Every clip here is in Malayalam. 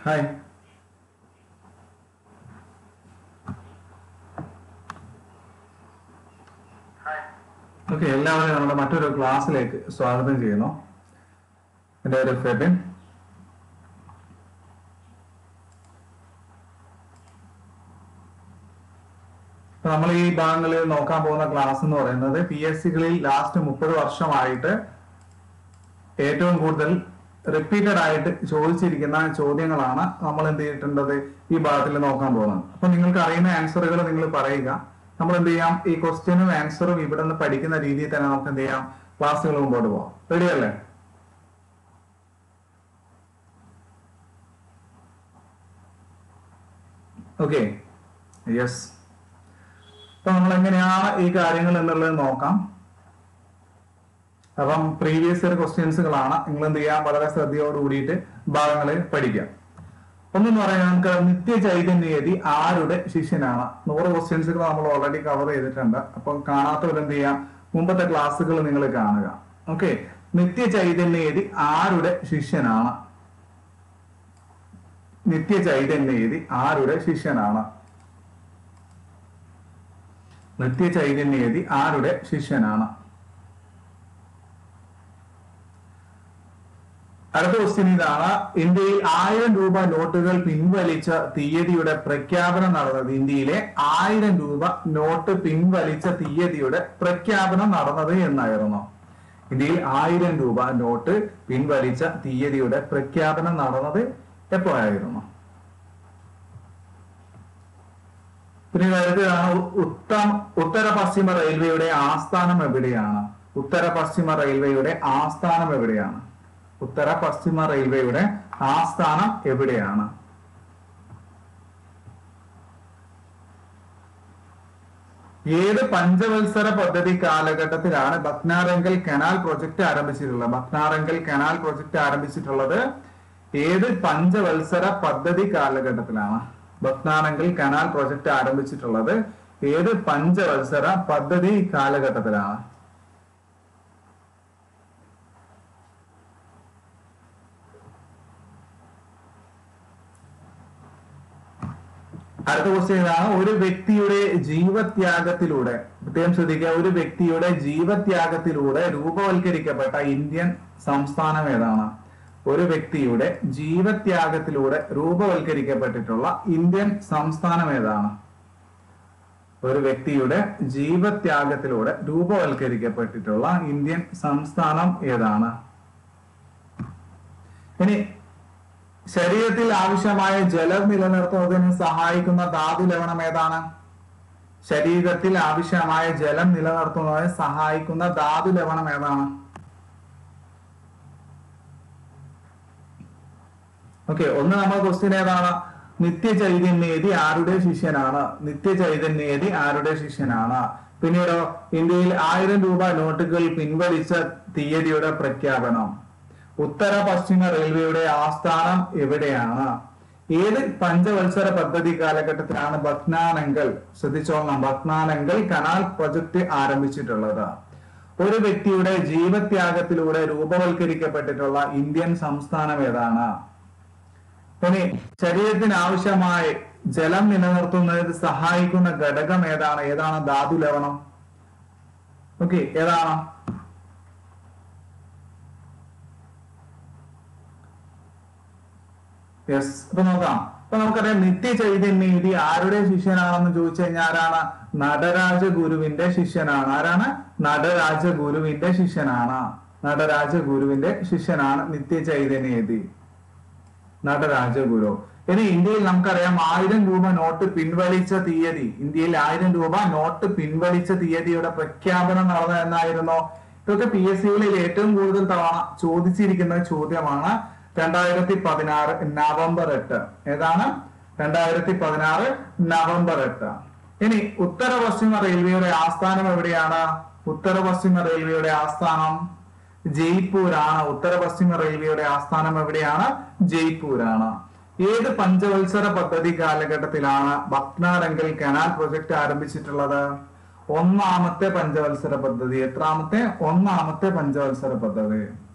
ഹായ് ഓക്കെ എല്ലാവരെയും നമ്മുടെ മറ്റൊരു ക്ലാസ്സിലേക്ക് സ്വാഗതം ചെയ്യുന്നു എൻ്റെ പേര് ഫെബിൻ അപ്പൊ നമ്മൾ ഈ ഭാഗങ്ങളിൽ നോക്കാൻ പോകുന്ന ക്ലാസ് എന്ന് പറയുന്നത് പി എസ് സികളിൽ ലാസ്റ്റ് മുപ്പത് വർഷമായിട്ട് ഏറ്റവും കൂടുതൽ റിപ്പീറ്റഡ് ആയിട്ട് ചോദിച്ചിരിക്കുന്ന ചോദ്യങ്ങളാണ് നമ്മൾ എന്ത് ചെയ്തിട്ടുള്ളത് ഈ ഭാഗത്തിൽ നോക്കാൻ പോകുന്നത് അപ്പൊ നിങ്ങൾക്ക് അറിയുന്ന ആൻസറുകൾ നിങ്ങൾ പറയുക നമ്മൾ എന്ത് ചെയ്യാം ഈ ക്വസ്റ്റ്യനും ആൻസറും ഇവിടെ നിന്ന് പഠിക്കുന്ന രീതിയിൽ തന്നെ നമുക്ക് എന്ത് ചെയ്യാം ക്ലാസ്സുകൾ മുമ്പോട്ട് പോകാം റെഡി അല്ലേ ഓക്കെ യെസ് അപ്പൊ നമ്മൾ എങ്ങനെയാണ് ഈ കാര്യങ്ങൾ എന്നുള്ളത് നോക്കാം അപ്പം പ്രീവിയസ് ഇയർ ക്വസ്റ്റ്യൻസുകളാണ് നിങ്ങൾ എന്ത് ചെയ്യാം വളരെ ശ്രദ്ധയോട് കൂടിയിട്ട് ഭാഗങ്ങൾ പഠിക്കാം ഒന്നെന്ന് പറയാൻ നമുക്ക് നിത്യ ചൈതന്യതി ആരുടെ ശിഷ്യനാണ് നൂറ് ക്വസ്റ്റ്യൻസുകൾ നമ്മൾ ഓൾറെഡി കവർ ചെയ്തിട്ടുണ്ട് അപ്പം കാണാത്തവർ എന്ത് ചെയ്യാം മുമ്പത്തെ ക്ലാസ്സുകൾ നിങ്ങൾ കാണുക ഓക്കെ നിത്യ ചൈതന്യതി ആരുടെ ശിഷ്യനാണ് നിത്യ ചൈതന്യതി ആരുടെ ശിഷ്യനാണ് നിത്യ ചൈതന്യതി ആരുടെ ശിഷ്യനാണ് അടുത്ത ക്വസ്റ്റ്യൻ ഇതാണ് ഇന്ത്യയിൽ ആയിരം രൂപ നോട്ടുകൾ പിൻവലിച്ച തീയതിയുടെ പ്രഖ്യാപനം നടന്നത് ഇന്ത്യയിലെ ആയിരം രൂപ നോട്ട് പിൻവലിച്ച തീയതിയുടെ പ്രഖ്യാപനം നടന്നത് എന്നായിരുന്നു ഇന്ത്യയിൽ ആയിരം രൂപ നോട്ട് പിൻവലിച്ച തീയതിയുടെ പ്രഖ്യാപനം നടന്നത് എപ്പോഴായിരുന്നു പിന്നെ അടുത്തതാണ് ഉത്തം ഉത്തര പശ്ചിമ റെയിൽവേയുടെ ആസ്ഥാനം എവിടെയാണ് ഉത്തര പശ്ചിമ റെയിൽവേയുടെ ആസ്ഥാനം എവിടെയാണ് ഉത്തര പശ്ചിമ റെയിൽവേയുടെ ആസ്ഥാനം എവിടെയാണ് ഏത് പഞ്ചവത്സര പദ്ധതി കാലഘട്ടത്തിലാണ് ബക്നാരങ്കൽ കനാൽ പ്രൊജക്ട് ആരംഭിച്ചിട്ടുള്ളത് ബക്നാരങ്കൽ കനാൽ പ്രൊജക്ട് ആരംഭിച്ചിട്ടുള്ളത് ഏത് പഞ്ചവത്സര പദ്ധതി കാലഘട്ടത്തിലാണ് ബക്നാരങ്കൽ കനാൽ പ്രൊജക്ട് ആരംഭിച്ചിട്ടുള്ളത് ഏത് പഞ്ചവത്സര പദ്ധതി കാലഘട്ടത്തിലാണ് അടുത്ത ക്വസ്റ്റ്യൻ ഇതാണ് ഒരു വ്യക്തിയുടെ ജീവത്യാഗത്തിലൂടെ പ്രത്യേകം ശ്രദ്ധിക്കുക ഒരു വ്യക്തിയുടെ ജീവത്യാഗത്തിലൂടെ രൂപവൽക്കരിക്കപ്പെട്ട ഇന്ത്യൻ സംസ്ഥാനം ഏതാണ് ഒരു വ്യക്തിയുടെ ജീവത്യാഗത്തിലൂടെ രൂപവൽക്കരിക്കപ്പെട്ടിട്ടുള്ള ഇന്ത്യൻ സംസ്ഥാനം ഏതാണ് ഒരു വ്യക്തിയുടെ ജീവത്യാഗത്തിലൂടെ രൂപവൽക്കരിക്കപ്പെട്ടിട്ടുള്ള ഇന്ത്യൻ സംസ്ഥാനം ഏതാണ് ഇനി ശരീരത്തിൽ ആവശ്യമായ ജലം നിലനിർത്തുന്നതിന് സഹായിക്കുന്ന ധാതു ലവണം ഏതാണ് ശരീരത്തിൽ ആവശ്യമായ ജലം നിലനിർത്തുന്നതിന് സഹായിക്കുന്ന ധാതു ലവണം ഏതാണ് ഓക്കെ ഒന്ന് നമ്മൾ ക്വസ്റ്റ്യൻ ഏതാണ് നിത്യ ചൈതന്യേതി ആരുടെ ശിഷ്യനാണ് നിത്യ ചൈതന്യേതി ആരുടെ ശിഷ്യനാണ് പിന്നീടോ ഇന്ത്യയിൽ ആയിരം രൂപ നോട്ടുകൾ പിൻവലിച്ച തീയതിയുടെ പ്രഖ്യാപനം ഉത്തര പശ്ചിമ റെയിൽവേയുടെ ആസ്ഥാനം എവിടെയാണ് ഏത് പഞ്ചവത്സര പദ്ധതി കാലഘട്ടത്തിലാണ് ബക്നാനങ്കൽ ശ്രദ്ധിച്ചോളണം ബക്നാനങ്കൽ കനാൽ പ്രൊജക്ട് ആരംഭിച്ചിട്ടുള്ളത് ഒരു വ്യക്തിയുടെ ജീവത്യാഗത്തിലൂടെ രൂപവൽക്കരിക്കപ്പെട്ടിട്ടുള്ള ഇന്ത്യൻ സംസ്ഥാനം ഏതാണ് ഇനി ശരീരത്തിന് ആവശ്യമായ ജലം നിലനിർത്തുന്നതിന് സഹായിക്കുന്ന ഘടകം ഏതാണ് ഏതാണ് ധാതു ലവണം ഓക്കെ ഏതാണ് യെസ് അപ്പൊ നോക്കാം അപ്പൊ നമുക്കറിയാം നിത്യ ചൈതന്യനിധി ആരുടെ ശിഷ്യനാണെന്ന് ചോദിച്ചു കഴിഞ്ഞാൽ ആരാണ് നടരാജ ഗുരുവിന്റെ ശിഷ്യനാണ് ആരാണ് നടരാജ ഗുരുവിന്റെ ശിഷ്യനാണ് നടരാജ ഗുരുവിന്റെ ശിഷ്യനാണ് നിത്യ ചൈതന്യനിധി നടരാജ ഗുരു ഇനി ഇന്ത്യയിൽ നമുക്കറിയാം ആയിരം രൂപ നോട്ട് പിൻവലിച്ച തീയതി ഇന്ത്യയിൽ ആയിരം രൂപ നോട്ട് പിൻവലിച്ച തീയതിയുടെ പ്രഖ്യാപനം നടന്നത് എന്നായിരുന്നു ഇതൊക്കെ പി എസ് സികളിൽ ഏറ്റവും കൂടുതൽ തവണ ചോദിച്ചിരിക്കുന്ന ചോദ്യമാണ് രണ്ടായിരത്തി പതിനാറ് നവംബർ എട്ട് ഏതാണ് രണ്ടായിരത്തി പതിനാറ് നവംബർ എട്ട് ഇനി ഉത്തര പശ്ചിമ റെയിൽവേയുടെ ആസ്ഥാനം എവിടെയാണ് ഉത്തര പശ്ചിമ റെയിൽവേയുടെ ആസ്ഥാനം ജയ്പൂരാണ് ഉത്തര പശ്ചിമ റെയിൽവേയുടെ ആസ്ഥാനം എവിടെയാണ് ജയ്പൂരാണ് ഏത് പഞ്ചവത്സര പദ്ധതി കാലഘട്ടത്തിലാണ് ഭക്നാരങ്കൽ കനാൽ പ്രൊജക്ട് ആരംഭിച്ചിട്ടുള്ളത് ഒന്നാമത്തെ പഞ്ചവത്സര പദ്ധതി എത്രാമത്തെ ഒന്നാമത്തെ പഞ്ചവത്സര പദ്ധതി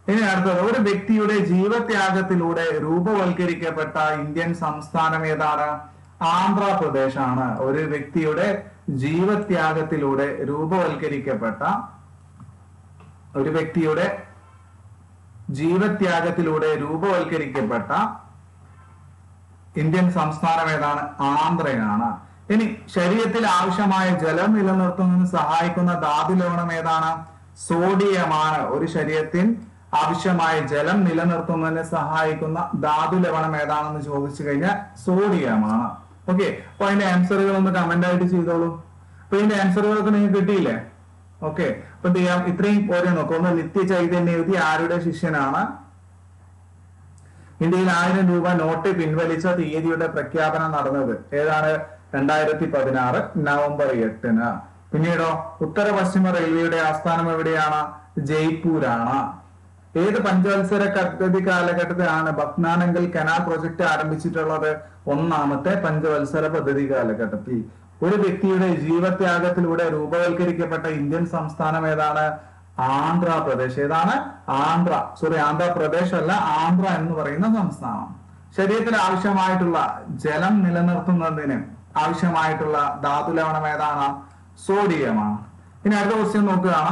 ഇനി അടുത്തത് ഒരു വ്യക്തിയുടെ ജീവത്യാഗത്തിലൂടെ രൂപവൽക്കരിക്കപ്പെട്ട ഇന്ത്യൻ സംസ്ഥാനം ഏതാണ് ആന്ധ്രാപ്രദേശാണ് ഒരു വ്യക്തിയുടെ ജീവത്യാഗത്തിലൂടെ രൂപവൽക്കരിക്കപ്പെട്ട ഒരു വ്യക്തിയുടെ ജീവത്യാഗത്തിലൂടെ രൂപവൽക്കരിക്കപ്പെട്ട ഇന്ത്യൻ സംസ്ഥാനം ഏതാണ് ആന്ധ്രയാണ് ഇനി ശരീരത്തിൽ ആവശ്യമായ ജലം നിലനിർത്തുന്നതിന് സഹായിക്കുന്ന ധാതു ലവണം ഏതാണ് സോഡിയമാണ് ഒരു ശരീരത്തിൽ ആവശ്യമായ ജലം നിലനിർത്തുന്നതിന് സഹായിക്കുന്ന ധാതു ലവണം ഏതാണെന്ന് ചോദിച്ചു കഴിഞ്ഞാൽ സോഡിയമാണ് ഓക്കെ അപ്പൊ അതിന്റെ ആൻസറുകൾ ഒന്ന് കമന്റ് ആയിട്ട് ചെയ്തോളൂ അപ്പൊ ഇതിന്റെ ആൻസറുകളൊക്കെ നിങ്ങൾക്ക് കിട്ടിയില്ലേ ഓക്കെ അപ്പൊ എന്ത് ചെയ്യാം ഇത്രയും പോരെ നോക്കാം ഒന്ന് നിത്യ ചൈതന്യ എഴുതി ആരുടെ ശിഷ്യനാണ് ഇന്ത്യയിൽ ആയിരം രൂപ നോട്ട് പിൻവലിച്ച തീയതിയുടെ പ്രഖ്യാപനം നടന്നത് ഏതാണ് രണ്ടായിരത്തി പതിനാറ് നവംബർ എട്ടിന് പിന്നീടോ ഉത്തര പശ്ചിമ റെയിൽവേയുടെ ആസ്ഥാനം എവിടെയാണ് ജയ്പൂരാണ് ഏത് പഞ്ചവത്സര പദ്ധതി കാലഘട്ടത്തിലാണ് ഭക്നാനങ്കൽ കനാൽ പ്രൊജക്ട് ആരംഭിച്ചിട്ടുള്ളത് ഒന്നാമത്തെ പഞ്ചവത്സര പദ്ധതി കാലഘട്ടത്തിൽ ഒരു വ്യക്തിയുടെ ജീവത്യാഗത്തിലൂടെ രൂപവൽക്കരിക്കപ്പെട്ട ഇന്ത്യൻ സംസ്ഥാനം ഏതാണ് ആന്ധ്രാപ്രദേശ് ഏതാണ് ആന്ധ്ര സോറി ആന്ധ്രാപ്രദേശ് അല്ല ആന്ധ്ര എന്ന് പറയുന്ന സംസ്ഥാനം ശരീരത്തിൽ ആവശ്യമായിട്ടുള്ള ജലം നിലനിർത്തുന്നതിന് ആവശ്യമായിട്ടുള്ള ധാതു ലവണം ഏതാണ് സോഡിയമാണ് ഇനി അടുത്ത ക്വസ്റ്റ്യൻ നോക്കുകയാണ്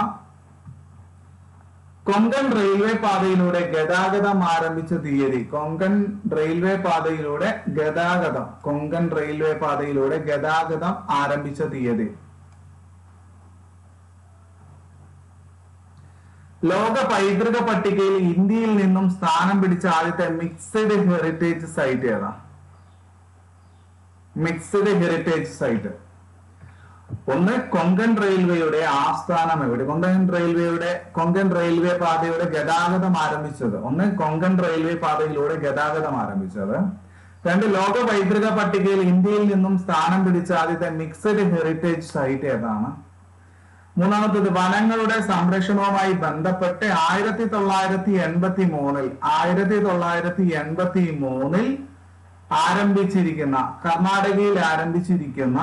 കൊങ്കൺ റെയിൽവേ പാതയിലൂടെ ഗതാഗതം ആരംഭിച്ച തീയതി കൊങ്കൺ റെയിൽവേ പാതയിലൂടെ ഗതാഗതം കൊങ്കൺ റെയിൽവേ പാതയിലൂടെ ഗതാഗതം ആരംഭിച്ച തീയതി ലോക പൈതൃക പട്ടികയിൽ ഇന്ത്യയിൽ നിന്നും സ്ഥാനം പിടിച്ച ആദ്യത്തെ മിക്സഡ് ഹെറിറ്റേജ് സൈറ്റ് ഏതാ മിക്സഡ് ഹെറിറ്റേജ് സൈറ്റ് ഒന്ന് കൊങ്കൺ റെയിൽവേയുടെ ആസ്ഥാനം എവിടെ കൊങ്കൺ റെയിൽവേയുടെ കൊങ്കൺ റെയിൽവേ പാതയുടെ ഗതാഗതം ആരംഭിച്ചത് ഒന്ന് കൊങ്കൺ റെയിൽവേ പാതയിലൂടെ ഗതാഗതം ആരംഭിച്ചത് രണ്ട് ലോക പൈതൃക പട്ടികയിൽ ഇന്ത്യയിൽ നിന്നും സ്ഥാനം പിടിച്ച ആദ്യത്തെ മിക്സഡ് ഹെറിറ്റേജ് സൈറ്റ് ഏതാണ് മൂന്നാമത്തത് വനങ്ങളുടെ സംരക്ഷണവുമായി ബന്ധപ്പെട്ട് ആയിരത്തി തൊള്ളായിരത്തി എൺപത്തി മൂന്നിൽ ആയിരത്തി തൊള്ളായിരത്തി എൺപത്തി മൂന്നിൽ ആരംഭിച്ചിരിക്കുന്ന കർണാടകയിൽ ആരംഭിച്ചിരിക്കുന്ന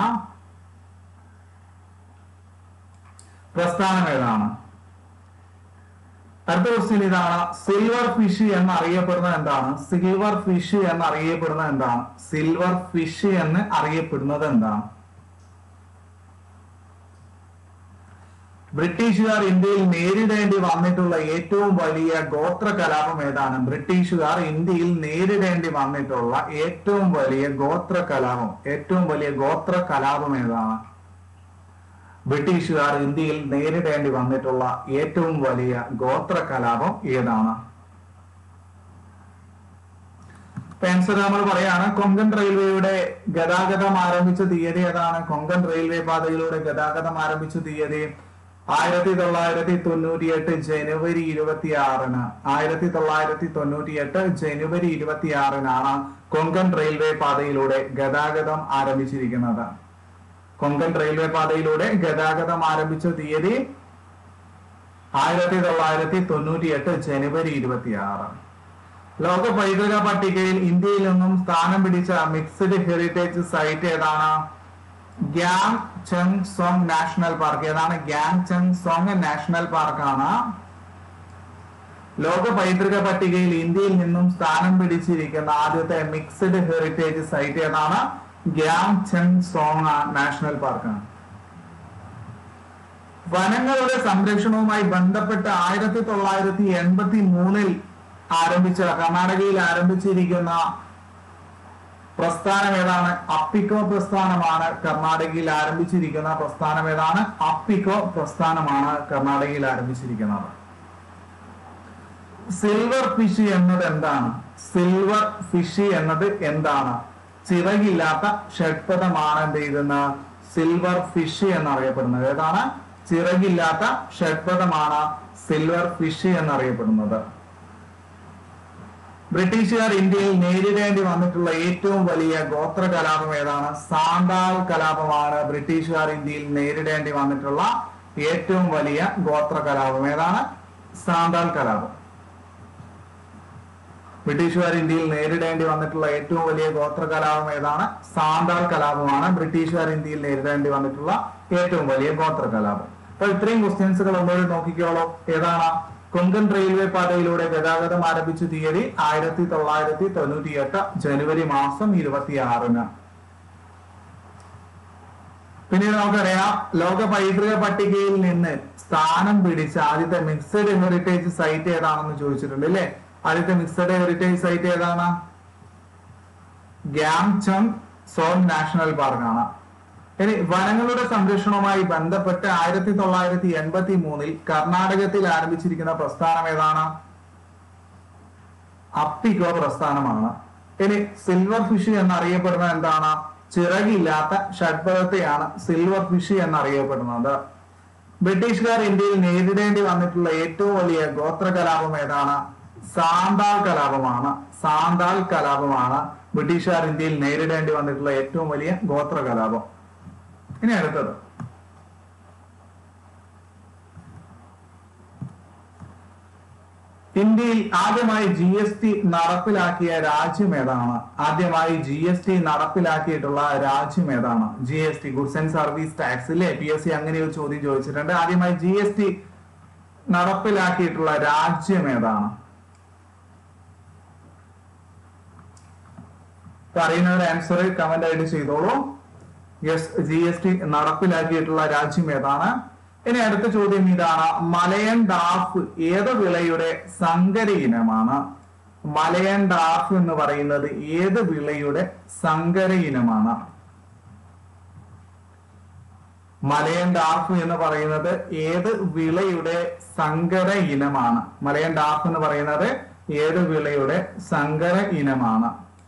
പ്രസ്ഥാനം ഏതാണ് അടുത്ത ക്വസ്റ്റ്യൻ ഇതാണ് സിൽവർ ഫിഷ് എന്ന് അറിയപ്പെടുന്നത് എന്താണ് സിൽവർ ഫിഷ് എന്ന് അറിയപ്പെടുന്നത് എന്താണ് സിൽവർ ഫിഷ് എന്ന് അറിയപ്പെടുന്നത് എന്താണ് ബ്രിട്ടീഷുകാർ ഇന്ത്യയിൽ നേരിടേണ്ടി വന്നിട്ടുള്ള ഏറ്റവും വലിയ ഗോത്ര കലാപം ഏതാണ് ബ്രിട്ടീഷുകാർ ഇന്ത്യയിൽ നേരിടേണ്ടി വന്നിട്ടുള്ള ഏറ്റവും വലിയ ഗോത്ര കലാപം ഏറ്റവും വലിയ ഗോത്ര കലാപം ഏതാണ് ബ്രിട്ടീഷുകാർ ഇന്ത്യയിൽ നേരിടേണ്ടി വന്നിട്ടുള്ള ഏറ്റവും വലിയ ഗോത്ര കലാപം ഏതാണ് ആൻസർ നമ്മൾ പറയാണ് കൊങ്കൺ റെയിൽവേയുടെ ഗതാഗതം ആരംഭിച്ച തീയതി ഏതാണ് കൊങ്കൺ റെയിൽവേ പാതയിലൂടെ ഗതാഗതം ആരംഭിച്ച തീയതി ആയിരത്തി തൊള്ളായിരത്തി തൊണ്ണൂറ്റി എട്ട് ജനുവരി ഇരുപത്തി ആറിന് ആയിരത്തി തൊള്ളായിരത്തി തൊണ്ണൂറ്റി എട്ട് ജനുവരി ഇരുപത്തി ആറിനാണ് കൊങ്കൺ റെയിൽവേ പാതയിലൂടെ ഗതാഗതം ആരംഭിച്ചിരിക്കുന്നത് കൊങ്കൺ റെയിൽവേ പാതയിലൂടെ ഗതാഗതം ആരംഭിച്ച തീയതി ആയിരത്തി തൊള്ളായിരത്തി തൊണ്ണൂറ്റി എട്ട് ജനുവരി ഇരുപത്തി ആറ് ലോക പൈതൃക പട്ടികയിൽ ഇന്ത്യയിൽ നിന്നും സ്ഥാനം പിടിച്ച മിക്സ്ഡ് ഹെറിറ്റേജ് സൈറ്റ് ഏതാണ് Khangchendzonga national park ഏതാണ് ഗ്യാങ് ചെങ് സോങ് നാഷണൽ പാർക്കാണ് ലോക പൈതൃക പട്ടികയിൽ ഇന്ത്യയിൽ നിന്നും സ്ഥാനം പിടിച്ചിരിക്കുന്ന ആദ്യത്തെ മിക്സ്ഡ് ഹെറിറ്റേജ് സൈറ്റ് ഏതാണ് ഗ്യാങ് ചെങ് സോങ് നാഷണൽ പാർക്കാണ് വനങ്ങളുടെ സംരക്ഷണവുമായി ബന്ധപ്പെട്ട് ആയിരത്തി തൊള്ളായിരത്തി എൺപത്തി മൂന്നിൽ ആരംഭിച്ച കർണാടകയിൽ ആരംഭിച്ചിരിക്കുന്ന പ്രസ്ഥാനം ഏതാണ് അപ്പിക്കോ പ്രസ്ഥാനമാണ് കർണാടകയിൽ ആരംഭിച്ചിരിക്കുന്ന പ്രസ്ഥാനം ഏതാണ് അപ്പിക്കോ പ്രസ്ഥാനമാണ് കർണാടകയിൽ ആരംഭിച്ചിരിക്കുന്നത് സിൽവർ ഫിഷ് എന്നത് എന്താണ് സിൽവർ ഫിഷ് എന്നത് എന്താണ് ചിറകില്ലാത്ത ഷഡ്പഥമാണ് എന്ത് ചെയ്യുന്ന സിൽവർ ഫിഷ് എന്നറിയപ്പെടുന്നത് ഏതാണ് ചിറകില്ലാത്ത ഷഡ്പഥമാണ് സിൽവർ ഫിഷ് എന്നറിയപ്പെടുന്നത് ബ്രിട്ടീഷുകാർ ഇന്ത്യയിൽ നേരിടേണ്ടി വന്നിട്ടുള്ള ഏറ്റവും വലിയ ഗോത്ര കലാപം ഏതാണ് സാന്താൾ കലാപമാണ് ബ്രിട്ടീഷുകാർ ഇന്ത്യയിൽ നേരിടേണ്ടി വന്നിട്ടുള്ള ഏറ്റവും വലിയ ഗോത്ര കലാപം ഏതാണ് സാന്താൾ കലാപം ബ്രിട്ടീഷുകാർ ഇന്ത്യയിൽ നേരിടേണ്ടി വന്നിട്ടുള്ള ഏറ്റവും വലിയ ഗോത്ര കലാപം ഏതാണ് സാന്താൾ കലാപമാണ് ബ്രിട്ടീഷുകാർ ഇന്ത്യയിൽ നേരിടേണ്ടി വന്നിട്ടുള്ള ഏറ്റവും വലിയ ഗോത്ര കലാപം അപ്പൊ ഇത്രയും ക്വസ്റ്റ്യൻസുകൾ ഒന്നുകൂടി നോക്കിക്കോളൂ ഏതാണ് കൊങ്കൺ റെയിൽവേ പാതയിലൂടെ ഗതാഗതം ആരംഭിച്ച തീയതി ആയിരത്തി തൊള്ളായിരത്തി തൊണ്ണൂറ്റി എട്ട് ജനുവരി മാസം ഇരുപത്തി ആറിന് പിന്നീട് നമുക്കറിയാം ലോക പൈതൃക പട്ടികയിൽ നിന്ന് സ്ഥാനം പിടിച്ച ആദ്യത്തെ മിക്സഡ് ഹെറിറ്റേജ് സൈറ്റ് ഏതാണെന്ന് ചോദിച്ചിട്ടുണ്ട് അല്ലേ ആദ്യത്തെ മിക്സഡ് ഹെറിറ്റേജ് സൈറ്റ് ഏതാണ് ഗ്യാംചന്ദ് സോൺ നാഷണൽ പാർക്കാണ് ഇനി വനങ്ങളുടെ സംരക്ഷണവുമായി ബന്ധപ്പെട്ട് ആയിരത്തി തൊള്ളായിരത്തി എൺപത്തി മൂന്നിൽ കർണാടകത്തിൽ ആരംഭിച്ചിരിക്കുന്ന പ്രസ്ഥാനം ഏതാണ് അപ്പിക്കോ പ്രസ്ഥാനമാണ് ഇനി സിൽവർ ഫിഷ് എന്നറിയപ്പെടുന്നത് എന്താണ് ചിറകില്ലാത്ത ഷഡ്പഥത്തെയാണ് സിൽവർ ഫിഷ് എന്നറിയപ്പെടുന്നത് ബ്രിട്ടീഷുകാർ ഇന്ത്യയിൽ നേരിടേണ്ടി വന്നിട്ടുള്ള ഏറ്റവും വലിയ ഗോത്ര കലാപം ഏതാണ് സാന്താൾ കലാപമാണ് സാന്താൾ കലാപമാണ് ബ്രിട്ടീഷുകാർ ഇന്ത്യയിൽ നേരിടേണ്ടി വന്നിട്ടുള്ള ഏറ്റവും വലിയ ഗോത്ര കലാപം ഇനി അടുത്തത് ഇന്ത്യയിൽ ആദ്യമായി ജി എസ് ടി നടപ്പിലാക്കിയ രാജ്യം ഏതാണ് ആദ്യമായി ജി എസ് ടി നടപ്പിലാക്കിയിട്ടുള്ള രാജ്യം ഏതാണ് G S T goods and service tax ഇല്ലേ പി എസ് സി അങ്ങനെ ഒരു ചോദ്യം ചോദിച്ചിട്ടുണ്ട് ആദ്യമായി ജി എസ് ടി നടപ്പിലാക്കിയിട്ടുള്ള രാജ്യം ഏതാണ് പറയുന്നവർ ആൻസർ കമന്റ് ആയിട്ട് ചെയ്തോളൂ യെസ് ജി എസ് ടി നടപ്പിലാക്കിയിട്ടുള്ള രാജ്യം ഏതാണ് ഇനി അടുത്ത ചോദ്യം ഇതാണ് മലയൻ ഡാഫ് ഏത് വിളയുടെ സങ്കര ഇനമാണ് മലയൻ ഡാഫ് എന്ന് പറയുന്നത് ഏത് വിളയുടെ സങ്കര ഇനമാണ് മലയൻ ഡാഫ് എന്ന് പറയുന്നത് ഏത് വിളയുടെ സങ്കര ഇനമാണ് മലയൻ ഡാഫ് എന്ന് പറയുന്നത് ഏത് വിളയുടെ സങ്കര ഇനമാണ്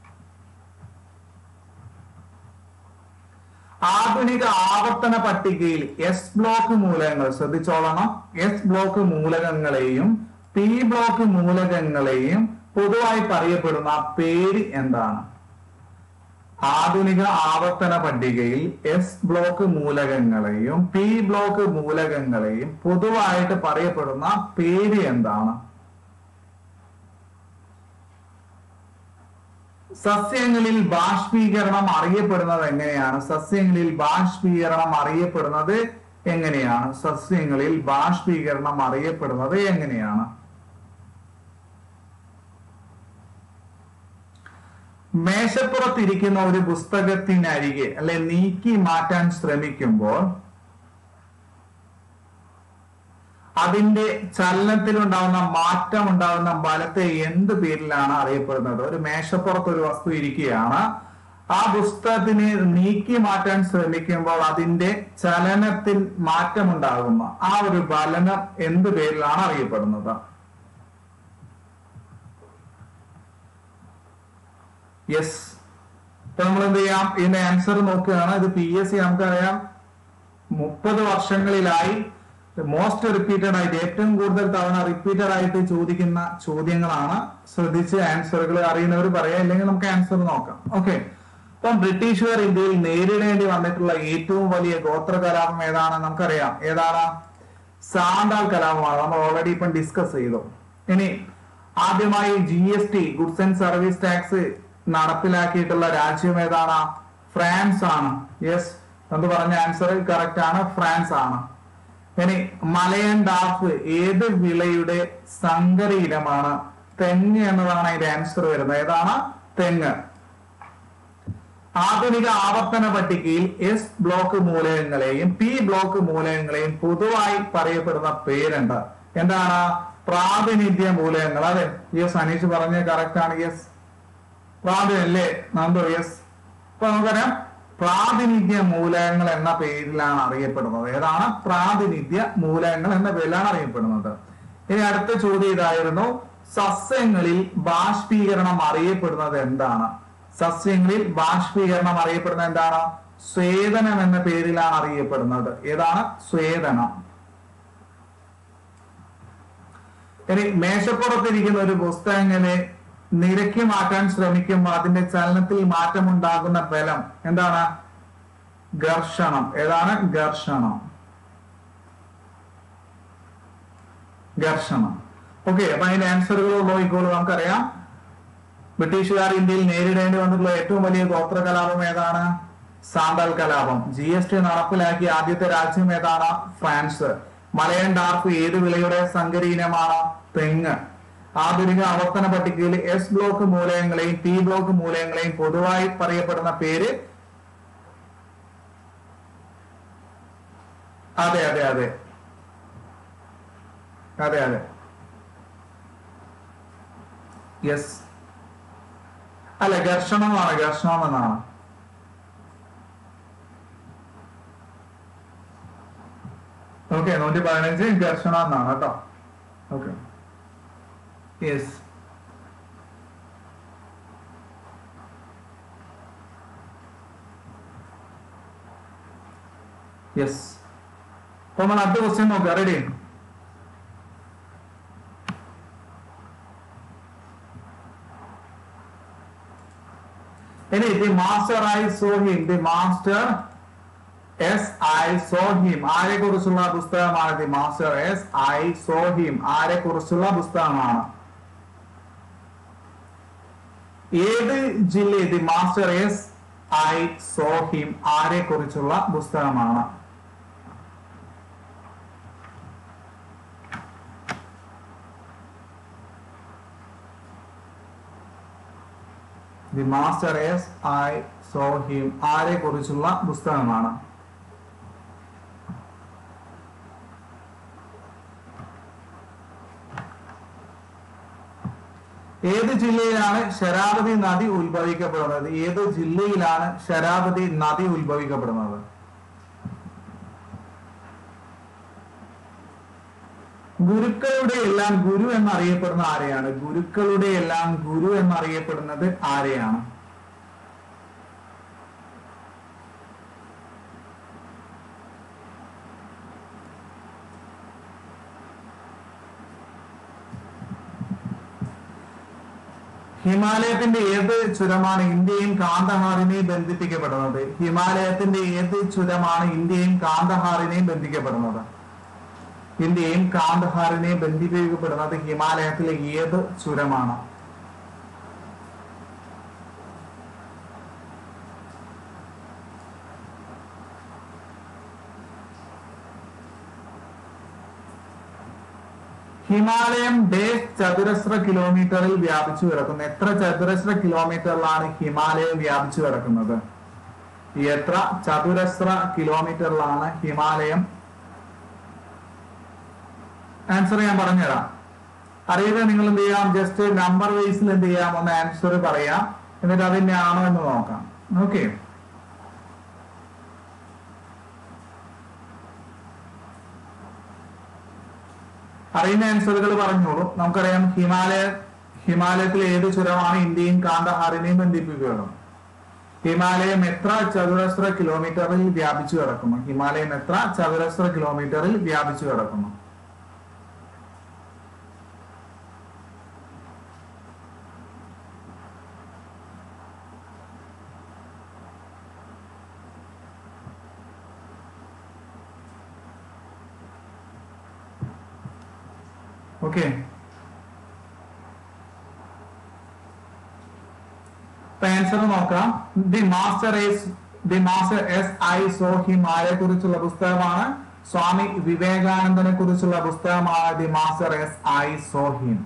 ആധുനിക ആവർത്തന പട്ടികയിൽ എസ് ബ്ലോക്ക് മൂലകങ്ങൾ ശ്രദ്ധിച്ചോളണം എസ് ബ്ലോക്ക് മൂലകങ്ങളെയും പി ബ്ലോക്ക് മൂലകങ്ങളെയും പൊതുവായി പറയപ്പെടുന്ന പേര് എന്താണ് ആധുനിക ആവർത്തന പട്ടികയിൽ എസ് ബ്ലോക്ക് മൂലകങ്ങളെയും പി ബ്ലോക്ക് മൂലകങ്ങളെയും പൊതുവായിട്ട് പറയപ്പെടുന്ന പേര് എന്താണ് സസ്യങ്ങളിൽ ബാഷ്പീകരണം അറിയപ്പെടുന്നത് എങ്ങനെയാണ് സസ്യങ്ങളിൽ ബാഷ്പീകരണം അറിയപ്പെടുന്നത് എങ്ങനെയാണ് സസ്യങ്ങളിൽ ബാഷ്പീകരണം അറിയപ്പെടുന്നത് എങ്ങനെയാണ് മേശപ്പുറത്തിരിക്കുന്ന ഒരു പുസ്തകത്തിനരികെ അല്ലെ നീക്കി മാറ്റാൻ ശ്രമിക്കുമ്പോൾ അതിന്റെ ചലനത്തിൽ ഉണ്ടാവുന്ന മാറ്റം ഉണ്ടാവുന്ന ബലത്തെ എന്ത് പേരിലാണ് അറിയപ്പെടുന്നത് ഒരു മേശപ്പുറത്ത് ഒരു വസ്തു ഇരിക്കുകയാണ് ആ പുസ്തകത്തിനെ നീക്കി മാറ്റാൻ ശ്രമിക്കുമ്പോൾ അതിന്റെ ചലനത്തിൽ മാറ്റമുണ്ടാകുന്ന ആ ഒരു ബലനം എന്ത് പേരിലാണ് അറിയപ്പെടുന്നത് യെസ് ഇപ്പൊ നമ്മൾ എന്ത് ചെയ്യാം ഇതിന്റെ ആൻസർ നോക്കുകയാണ് ഇത് പി എസ് സി നമുക്കറിയാം മുപ്പത് വർഷങ്ങളിലായി മോസ്റ്റ് റിപ്പീറ്റഡ് ആയിട്ട് ഏറ്റവും കൂടുതൽ തവണ റിപ്പീറ്റഡ് ആയിട്ട് ചോദിക്കുന്ന ചോദ്യങ്ങളാണ് ശ്രദ്ധിച്ച് ആൻസറുകൾ അറിയുന്നവർ പറയാം അല്ലെങ്കിൽ നമുക്ക് ആൻസർ നോക്കാം ഓക്കെ ഇപ്പം ബ്രിട്ടീഷുകാർ ഇന്ത്യയിൽ നേരിടേണ്ടി വന്നിട്ടുള്ള ഏറ്റവും വലിയ ഗോത്ര കലാപം ഏതാണ് നമുക്കറിയാം ഏതാണ് സാന്താൾ കലാപമാണ് നമ്മൾ ഓൾറെഡി ഇപ്പം ഡിസ്കസ് ചെയ്തു ഇനി ആദ്യമായി G S T goods and service tax നടപ്പിലാക്കിയിട്ടുള്ള രാജ്യം ഏതാണ് ഫ്രാൻസ് ആണ് യെസ് എന്ന് പറഞ്ഞ ആൻസർ കറക്റ്റ് ആണ് ഫ്രാൻസ് ആണ് ഇനി മലയൻ ഡാഫ് ഏത് വിളയുടെ സങ്കര ഇനമാണ് തെങ്ങ് എന്നതാണ് അതിന്റെ ആൻസർ വരുന്നത് ഏതാണ് തെങ്ങ് ആധുനിക ആവർത്തന പട്ടികയിൽ എസ് ബ്ലോക്ക് മൂലകങ്ങളെയും പി ബ്ലോക്ക് മൂലകങ്ങളെയും പൊതുവായി പറയപ്പെടുന്ന പേരുണ്ട് എന്താണ് പ്രാതിനിധ്യ മൂലകങ്ങൾ അതെ യെസ് അനീഷ് പറഞ്ഞ കറക്റ്റ് ആണ് യെസ് പ്രാതിനിധ്യം അല്ലേ നന്ദു യെസ് അപ്പൊ നമുക്കറിയാം പ്രാതിനിധ്യ മൂലകങ്ങൾ എന്ന പേരിലാണ് അറിയപ്പെടുന്നത് ഏതാണ് പ്രാതിനിധ്യ മൂലകങ്ങൾ എന്ന പേരിലാണ് അറിയപ്പെടുന്നത് ഇനി അടുത്ത ചോദ്യം ഇതായിരുന്നു സസ്യങ്ങളിൽ ബാഷ്പീകരണം അറിയപ്പെടുന്നത് എന്താണ് സസ്യങ്ങളിൽ ബാഷ്പീകരണം അറിയപ്പെടുന്നത് എന്താണ് സ്വേദനം എന്ന പേരിലാണ് അറിയപ്പെടുന്നത് ഏതാണ് സ്വേദനം ഇനി മേശപ്പുറത്തിരിക്കുന്ന ഒരു പുസ്തകങ്ങളെ നിരക്കി മാറ്റാൻ ശ്രമിക്കുമ്പോൾ അതിന്റെ ചലനത്തിൽ മാറ്റമുണ്ടാകുന്ന ബലം എന്താണ് ഘർഷണം ഏതാണ് ഘർഷണം ഘർഷണം ഓക്കെ അപ്പൊ അതിന്റെ ആൻസറുകൾ നോക്കിക്കോളൂ നമുക്കറിയാം ബ്രിട്ടീഷുകാർ ഇന്ത്യയിൽ നേരിടേണ്ടി വന്നിട്ടുള്ള ഏറ്റവും വലിയ ഗോത്ര കലാപം ഏതാണ് സാന്താൾ കലാപം ജി എസ് ടി നടപ്പിലാക്കിയ ആദ്യത്തെ രാജ്യം ഏതാണ് ഫ്രാൻസ് മലയൻ ഡാർഫ് ഏത് വിളയുടെ സങ്കര ഇനമാണ് തെങ്ങ് ആധുനിക ആവർത്തന പട്ടികയിൽ എസ് ബ്ലോക്ക് മൂലകങ്ങളെയും പി ബ്ലോക്ക് മൂലകങ്ങളെയും പൊതുവായി പറയപ്പെടുന്ന പേര് അതെ അതെ അതെ അതെ അതെ യെസ് അല്ല ഘർഷണമാണ് ഘർഷണം എന്നാണ് ഓക്കെ നൂറ്റി പതിനഞ്ച് ഘർഷണം എന്നാണ് കേട്ടോ ഓക്കെ യെസ് യെസ് അപ്പൊ നമ്മൾ അടുത്ത ക്വസ്റ്റ്യൻ നോക്കാം റെഡി ഇനി the master I saw him the master as I saw him ആരെ കുറിച്ചുള്ള പുസ്തകമാണ് the master as I saw him ആരെ കുറിച്ചുള്ള പുസ്തകമാണ് ഏത് ജില്ല the master as I saw him ആരെ കുറിച്ചുള്ള പുസ്തകമാണ് the master as I saw him ആരെ കുറിച്ചുള്ള പുസ്തകമാണ് ഏത് ജില്ലയിലാണ് ശരാവതി നദി ഉത്ഭവിക്കപ്പെടുന്നത് ഏത് ജില്ലയിലാണ് ശരാവതി നദി ഉത്ഭവിക്കപ്പെടുന്നത് ഗുരുക്കളുടെ എല്ലാം ഗുരു എന്നറിയപ്പെടുന്ന ആരെയാണ് ഗുരുക്കളുടെ എല്ലാം ഗുരു എന്നറിയപ്പെടുന്നത് ആരെയാണ് ഹിമാലയത്തിന്റെ ഏത് ചുരമാണ് ഇന്ത്യയും കാന്തഹാറിനെയും ബന്ധിപ്പിക്കപ്പെടുന്നത് ഹിമാലയത്തിന്റെ ഏത് ചുരമാണ് ഇന്ത്യയും കാന്തഹാറിനെയും ബന്ധിക്കപ്പെടുന്നത് ഇന്ത്യയും കാന്തഹാറിനെയും ബന്ധിപ്പിക്കപ്പെടുന്നത് ഹിമാലയത്തിലെ ഏത് ചുരമാണ് ഹിമാലയം ഡേഷ് ചതുരശ്ര കിലോമീറ്ററിൽ വ്യാപിച്ചു കിടക്കുന്നു എത്ര ചതുരശ്ര കിലോമീറ്ററിലാണ് ഹിമാലയം വ്യാപിച്ചു കിടക്കുന്നത് എത്ര ചതുരശ്ര കിലോമീറ്ററിലാണ് ഹിമാലയം ആൻസർ ഞാൻ പറഞ്ഞുതരാം അറിയുക നിങ്ങൾ എന്ത് ചെയ്യാം ജസ്റ്റ് നമ്പർ വൈസിൽ എന്ത് ചെയ്യാം ഒന്ന് ആൻസർ പറയാം എന്നിട്ട് അതിന്റെ ആണോ എന്ന് നോക്കാം ഓക്കെ അറിയുന്ന ആൻസറുകൾ പറഞ്ഞോളൂ നമുക്കറിയാം ഹിമാലയ ഹിമാലയത്തിൽ ഏത് ചുരമാണ് ഇന്ത്യയും കാന്തഹാറിനെയും ബന്ധിപ്പിക്കുകയാണ് ഹിമാലയം എത്ര ചതുരശ്ര കിലോമീറ്ററിൽ വ്യാപിച്ചു കിടക്കുന്നു ഹിമാലയം എത്ര ചതുരശ്ര കിലോമീറ്ററിൽ വ്യാപിച്ചു കിടക്കുന്നു ഓക്കെ ആൻസർ നോക്കാം the master as the master as I saw him ആരെ കുറിച്ചുള്ള പുസ്തകമാണ് സ്വാമി വിവേകാനന്ദനെ കുറിച്ചുള്ള പുസ്തകമാണ് the master as I saw him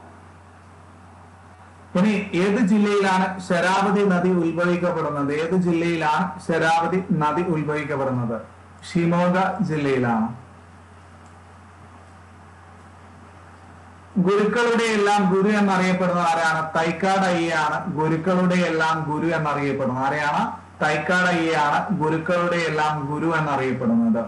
ഇനി ഏത് ജില്ലയിലാണ് ശരാവതി നദി ഉത്ഭവിക്കപ്പെടുന്നത് ഏത് ജില്ലയിലാണ് ശരാവതി നദി ഉത്ഭവിക്കപ്പെടുന്നത് ഷിമോഗ ജില്ലയിലാണ് ഗുരുക്കളുടെ എല്ലാം ഗുരു എന്നറിയപ്പെടുന്നത് ആരാണ് തൈക്കാട് അയ്യയാണ് ഗുരുക്കളുടെ എല്ലാം ഗുരു എന്നറിയപ്പെടുന്നത് ആരെയാണ് തൈക്കാട് അയ്യയാണ് ഗുരുക്കളുടെ എല്ലാം ഗുരു എന്നറിയപ്പെടുന്നത്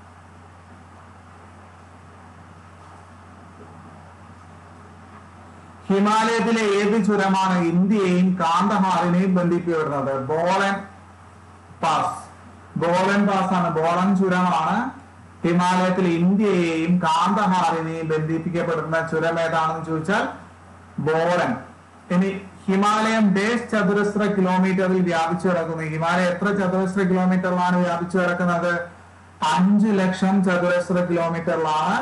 ഹിമാലയത്തിലെ ഏത് ചുരമാണ് ഇന്ത്യയെയും കാന്തഹാറിനെയും ബന്ധിപ്പിക്കപ്പെടുന്നത് ബോളൻ പാസ് ബോളൻ പാസ് ആണ് ബോളൻ ചുരമാണ് ഹിമാലയത്തിൽ ഇന്ത്യയെയും കാന്തഹാറിനെയും ബന്ധിപ്പിക്കപ്പെടുന്ന ചുരം ഏതാണെന്ന് ചോദിച്ചാൽ ബോളൻ ഇനി ഹിമാലയം ഡേഷ് ചതുരശ്ര കിലോമീറ്ററിൽ വ്യാപിച്ചു കിടക്കുന്നു ഹിമാലയം എത്ര ചതുരശ്ര കിലോമീറ്ററിലാണ് വ്യാപിച്ചു കിടക്കുന്നത് അഞ്ചു ലക്ഷം ചതുരശ്ര കിലോമീറ്ററിലാണ്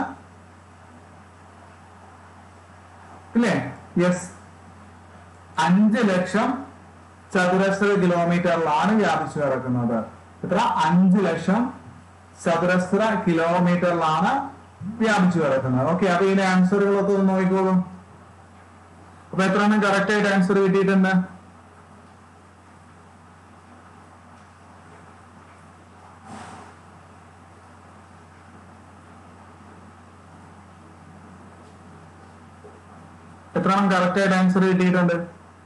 ഇല്ലേ യെസ് അഞ്ച് ലക്ഷം ചതുരശ്ര കിലോമീറ്ററിലാണ് വ്യാപിച്ചു കിടക്കുന്നത് എത്ര അഞ്ച് ലക്ഷം ചതുരശ്ര കിലോമീറ്ററിലാണ് വ്യാപിച്ചു കിടക്കുന്നത് ഓക്കെ അപ്പൊ ഇതിന്റെ ആൻസറുകളൊക്കെ ഒന്ന് നോക്കിക്കോളൂ അപ്പൊ എത്ര എണ്ണം കറക്റ്റ് ആയിട്ട് ആൻസർ കിട്ടിയിട്ടുണ്ട് എത്ര എണ്ണം കറക്റ്റ് ആയിട്ട് ആൻസർ കിട്ടിയിട്ടുണ്ട്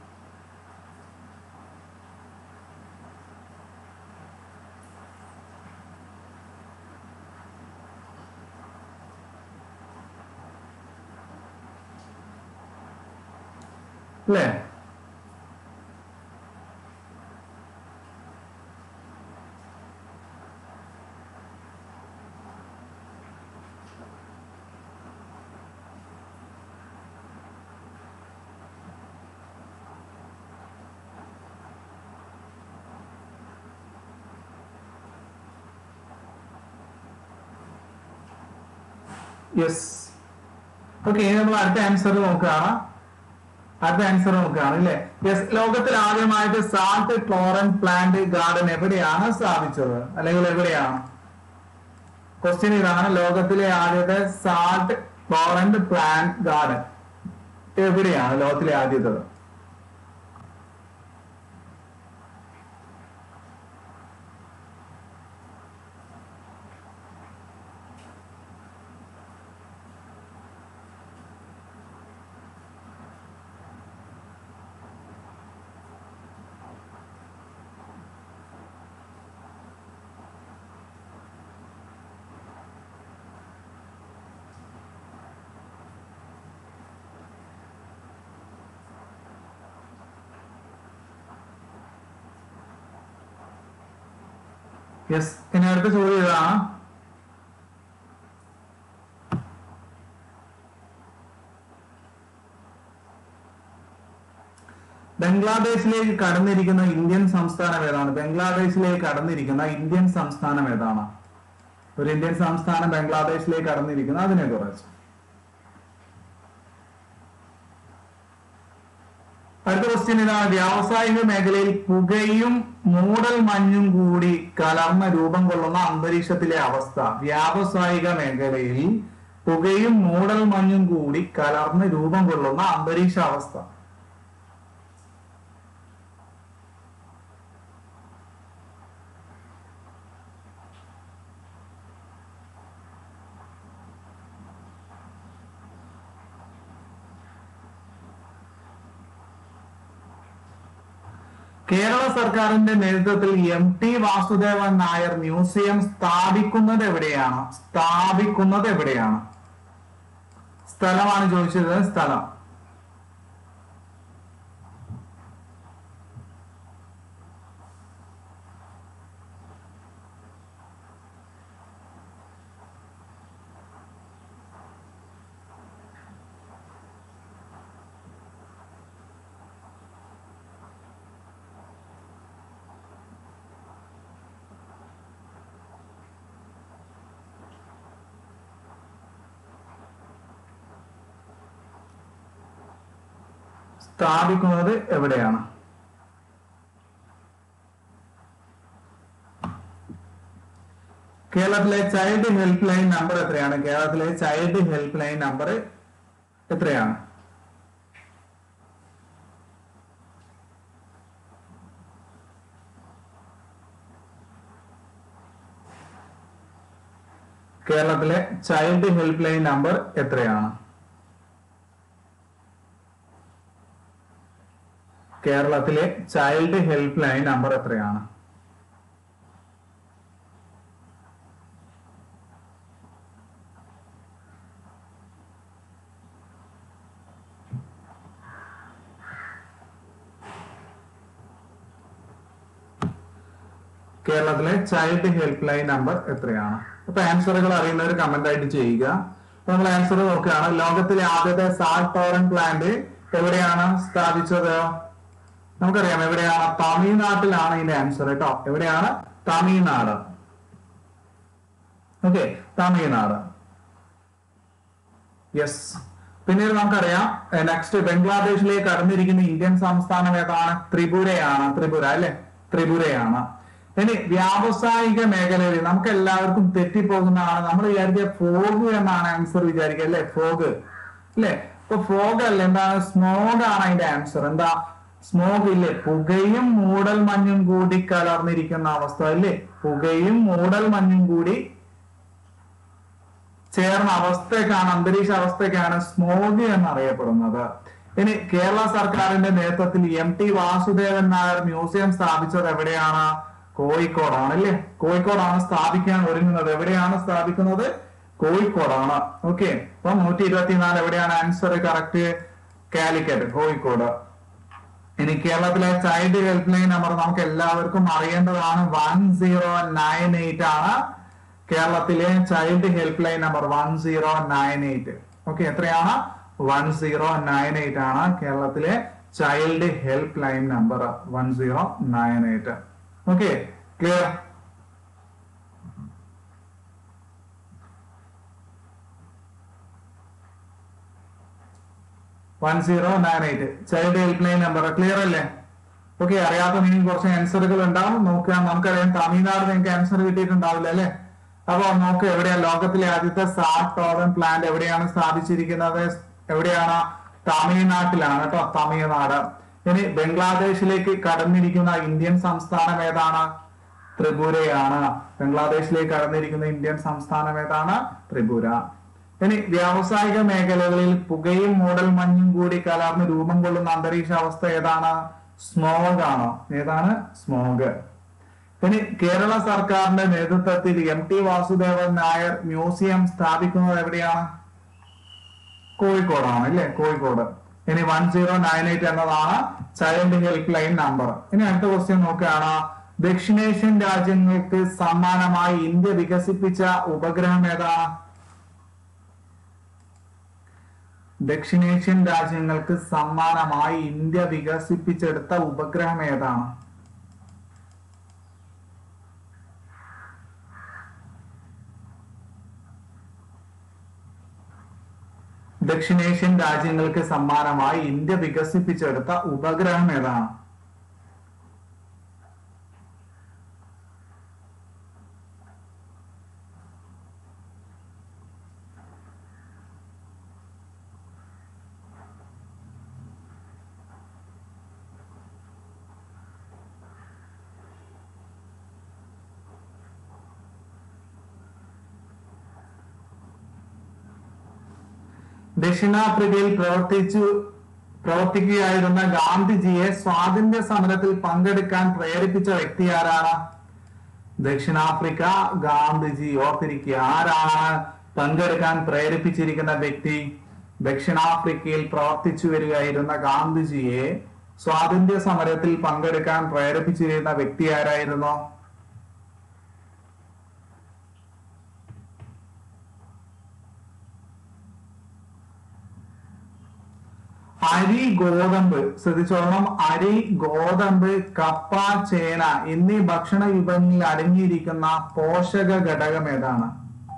അല്ലേ യെസ് ഓക്കെ ഇനി നമ്മൾ അടുത്ത ആൻസർ നോക്കുകയാണ് അടുത്ത ആൻസർ നോക്കുകയാണ് അല്ലേ യെസ് ലോകത്തിൽ ആദ്യമായിട്ട് സാൾട്ട് ക്ലോറൻ പ്ലാന്റ് ഗാർഡൻ എവിടെയാണ് സ്ഥാപിച്ചത് അല്ലെങ്കിൽ എവിടെയാണ് ക്വസ്റ്റ്യൻ ഇതാണ് ലോകത്തിലെ ആദ്യത്തെ സാൾട്ട് ക്ലോറന്റ് പ്ലാന്റ് ഗാർഡൻ എവിടെയാണ് ലോകത്തിലെ ആദ്യത്തത് യെസ് ഇനി അടുത്ത ചോദ്യം ഇതാണ് ബംഗ്ലാദേശിലേക്ക് കടന്നിരിക്കുന്ന ഇന്ത്യൻ സംസ്ഥാനം ഏതാണ് ബംഗ്ലാദേശിലേക്ക് കടന്നിരിക്കുന്ന ഇന്ത്യൻ സംസ്ഥാനം ഏതാണ് ഒരു ഇന്ത്യൻ സംസ്ഥാനം ബംഗ്ലാദേശിലേക്ക് കടന്നിരിക്കുന്ന അതിനെ കുറിച്ച് അടുത്ത ക്വസ്റ്റ്യൻ ഇതാണ് വ്യാവസായിക മേഖലയിൽ പുകയും മൂടൽ മഞ്ഞും കൂടി കലർന്ന രൂപം കൊള്ളുന്ന അന്തരീക്ഷത്തിലെ അവസ്ഥ വ്യാവസായിക മേഖലയിൽ പുകയും മൂടൽ മഞ്ഞും കൂടി കലർന്ന് രൂപം കൊള്ളുന്ന അന്തരീക്ഷ അവസ്ഥ കേരള സർക്കാരിന്റെ നേതൃത്വത്തിൽ M T Vasudevan Nair museum സ്ഥാപിക്കുന്നത് എവിടെയാണ് സ്ഥാപിക്കുന്നത് എവിടെയാണ് സ്ഥലമാണ് ചോദിച്ചത് സ്ഥലം സ്ഥാപിക്കുന്നത് എവിടെയാണ് കേരളത്തിലെ ചൈൽഡ് ഹെൽപ്പ് ലൈൻ നമ്പർ എത്രയാണ് കേരളത്തിലെ ചൈൽഡ് ഹെൽപ്പ് ലൈൻ നമ്പർ എത്രയാണ് കേരളത്തിലെ ചൈൽഡ് ഹെൽപ്പ് ലൈൻ നമ്പർ എത്രയാണ് കേരളത്തിലെ ചൈൽഡ് ഹെൽപ്പ് ലൈൻ നമ്പർ എത്രയാണ് കേരളത്തിലെ ചൈൽഡ് ഹെൽപ്പ് ലൈൻ നമ്പർ എത്രയാണ് അപ്പൊ ആൻസറുകൾ അറിയുന്നവർ കമന്റ് ആയിട്ട് ചെയ്യുക അപ്പൊ നമ്മൾ ആൻസർ നോക്കുകയാണ് ലോകത്തിലെ ആദ്യത്തെ സാൾട്ട് ടോറൻ പ്ലാന്റ് എവിടെയാണ് സ്ഥാപിച്ചത് നമുക്കറിയാം എവിടെയാണ് തമിഴ്നാട്ടിലാണ് ഇതിന്റെ ആൻസർ കേട്ടോ എവിടെയാണ് തമിഴ്നാട് ഓക്കെ തമിഴ്നാട് യെസ് പിന്നീട് നമുക്കറിയാം നെക്സ്റ്റ് ബംഗ്ലാദേശിലേക്ക് കടന്നിരിക്കുന്ന ഇന്ത്യൻ സംസ്ഥാനം ഏതാണ് ത്രിപുരയാണ് ത്രിപുര അല്ലെ ത്രിപുരയാണ് ഇനി വ്യാവസായിക മേഖലയിൽ നമുക്ക് എല്ലാവർക്കും തെറ്റിപ്പോകുന്നതാണ് നമ്മൾ വിചാരിക്കുക ഫോഗ് എന്നാണ് ആൻസർ വിചാരിക്കുക അല്ലെ ഫോഗ് അല്ലെ ഇപ്പൊ ഫോഗ് അല്ല എന്താണ് സ്മോഗ് ആണ് അതിന്റെ ആൻസർ എന്താ സ്മോഗ് ഇല്ലേ പുകയും മൂടൽ മഞ്ഞും കൂടി കലർന്നിരിക്കുന്ന അവസ്ഥ അല്ലേ പുകയും മൂടൽ മഞ്ഞും കൂടി ചേർന്ന അവസ്ഥയ്ക്കാണ് അന്തരീക്ഷ അവസ്ഥയ്ക്കാണ് സ്മോഗ് എന്നറിയപ്പെടുന്നത് ഇനി കേരള സർക്കാരിന്റെ നേതൃത്വത്തിൽ M T Vasudevan Nair museum സ്ഥാപിച്ചത് എവിടെയാണ് കോഴിക്കോടാണ് അല്ലേ കോഴിക്കോടാണ് സ്ഥാപിക്കാൻ ഒരുങ്ങുന്നത് എവിടെയാണ് സ്ഥാപിക്കുന്നത് കോഴിക്കോടാണ് ഓക്കെ അപ്പൊ നൂറ്റി ഇരുപത്തിനാല് എവിടെയാണ് ആൻസർ കറക്റ്റ് കാലിക്കറ്റ് കോഴിക്കോട് ഇനി കേരളത്തിലെ ചൈൽഡ് ഹെൽപ്പ് ലൈൻ നമ്പർ നമുക്ക് എല്ലാവർക്കും അറിയേണ്ടതാണ് വൺ സീറോ നയൻ എയ്റ്റ് ആണ് കേരളത്തിലെ child help line number one zero nine eight okay എത്രയാണ് വൺ സീറോ നയൻ എയ്റ്റ് ആണ് കേരളത്തിലെ child help line number one zero nine eight okay clear one zero nine eight child help line number clear അല്ലേ ഓക്കെ അറിയാത്ത നിങ്ങൾക്ക് കുറച്ച് ആൻസറുകൾ ഉണ്ടാവും നോക്കുക നമുക്കറിയാം തമിഴ്നാട് നിങ്ങൾക്ക് ആൻസർ കിട്ടിയിട്ടുണ്ടാവില്ല അല്ലെ അപ്പൊ നോക്ക് എവിടെയാ ലോകത്തിലെ ആദ്യത്തെ സാഫ് ടോറൻ പ്ലാന്റ് എവിടെയാണ് സ്ഥാപിച്ചിരിക്കുന്നത് എവിടെയാണ് തമിഴ്നാട്ടിലാണ് കേട്ടോ തമിഴ്നാട് ഇനി ബംഗ്ലാദേശിലേക്ക് കടന്നിരിക്കുന്ന ഇന്ത്യൻ സംസ്ഥാനം ഏതാണ് ത്രിപുരയാണ് ബംഗ്ലാദേശിലേക്ക് കടന്നിരിക്കുന്ന ഇന്ത്യൻ സംസ്ഥാനം ഏതാണ് ത്രിപുര ഇനി വ്യാവസായിക മേഖലകളിൽ പുകയും മൂടൽ മഞ്ഞും കൂടി കലർന്ന് രൂപം കൊള്ളുന്ന അന്തരീക്ഷ അവസ്ഥ ഏതാണ് സ്മോഗ് ആണ് ഏതാണ് സ്മോഗ് ഇനി കേരള സർക്കാരിന്റെ നേതൃത്വത്തിൽ M T Vasudevan Nair museum സ്ഥാപിക്കുന്നത് എവിടെയാണ് കോഴിക്കോടാണ് അല്ലേ കോഴിക്കോട് ഇനി വൺ സീറോ നയൻ എയ്റ്റ് എന്നതാണ് ചൈൽഡ് ഹെൽപ്പ് ലൈൻ നമ്പർ ഇനി അടുത്ത ക്വസ്റ്റ്യൻ നോക്കുകയാണ് ദക്ഷിണേഷ്യൻ രാജ്യങ്ങൾക്ക് സമ്മാനമായി ഇന്ത്യ വികസിപ്പിച്ച ഉപഗ്രഹം ഏതാണ് ദക്ഷിണേഷ്യൻ രാജ്യങ്ങൾക്ക് സമ്മാനമായി ഇന്ത്യ വികസിപ്പിച്ചെടുത്ത ഉപഗ്രഹം ഏതാണ് ദക്ഷിണേഷ്യൻ രാജ്യങ്ങൾക്ക് സമ്മാനമായി ഇന്ത്യ വികസിപ്പിച്ചെടുത്ത ഉപഗ്രഹം ഏതാണ് ദക്ഷിണാഫ്രിക്കയിൽ പ്രവർത്തിച്ചു പ്രവർത്തിക്കുകയായിരുന്ന ഗാന്ധിജിയെ സ്വാതന്ത്ര്യ സമരത്തിൽ പങ്കെടുക്കാൻ പ്രേരിപ്പിച്ച വ്യക്തി ആരാണ് ദക്ഷിണാഫ്രിക്ക ഗാന്ധിജി ഓർത്തിരിക്കുക ആരാണ് പങ്കെടുക്കാൻ പ്രേരിപ്പിച്ചിരിക്കുന്ന വ്യക്തി ദക്ഷിണാഫ്രിക്കയിൽ പ്രവർത്തിച്ചു വരികയായിരുന്ന ഗാന്ധിജിയെ സ്വാതന്ത്ര്യ സമരത്തിൽ പങ്കെടുക്കാൻ പ്രേരിപ്പിച്ചിരുന്ന വ്യക്തി ആരായിരുന്നു അരി ഗോതമ്പ് ശ്രദ്ധിച്ചോളണം അരി ഗോതമ്പ് കപ്പ ചേന എന്നീ ഭക്ഷണ വിഭവങ്ങളിൽ അടങ്ങിയിരിക്കുന്ന പോഷക ഘടകം ഏതാണ്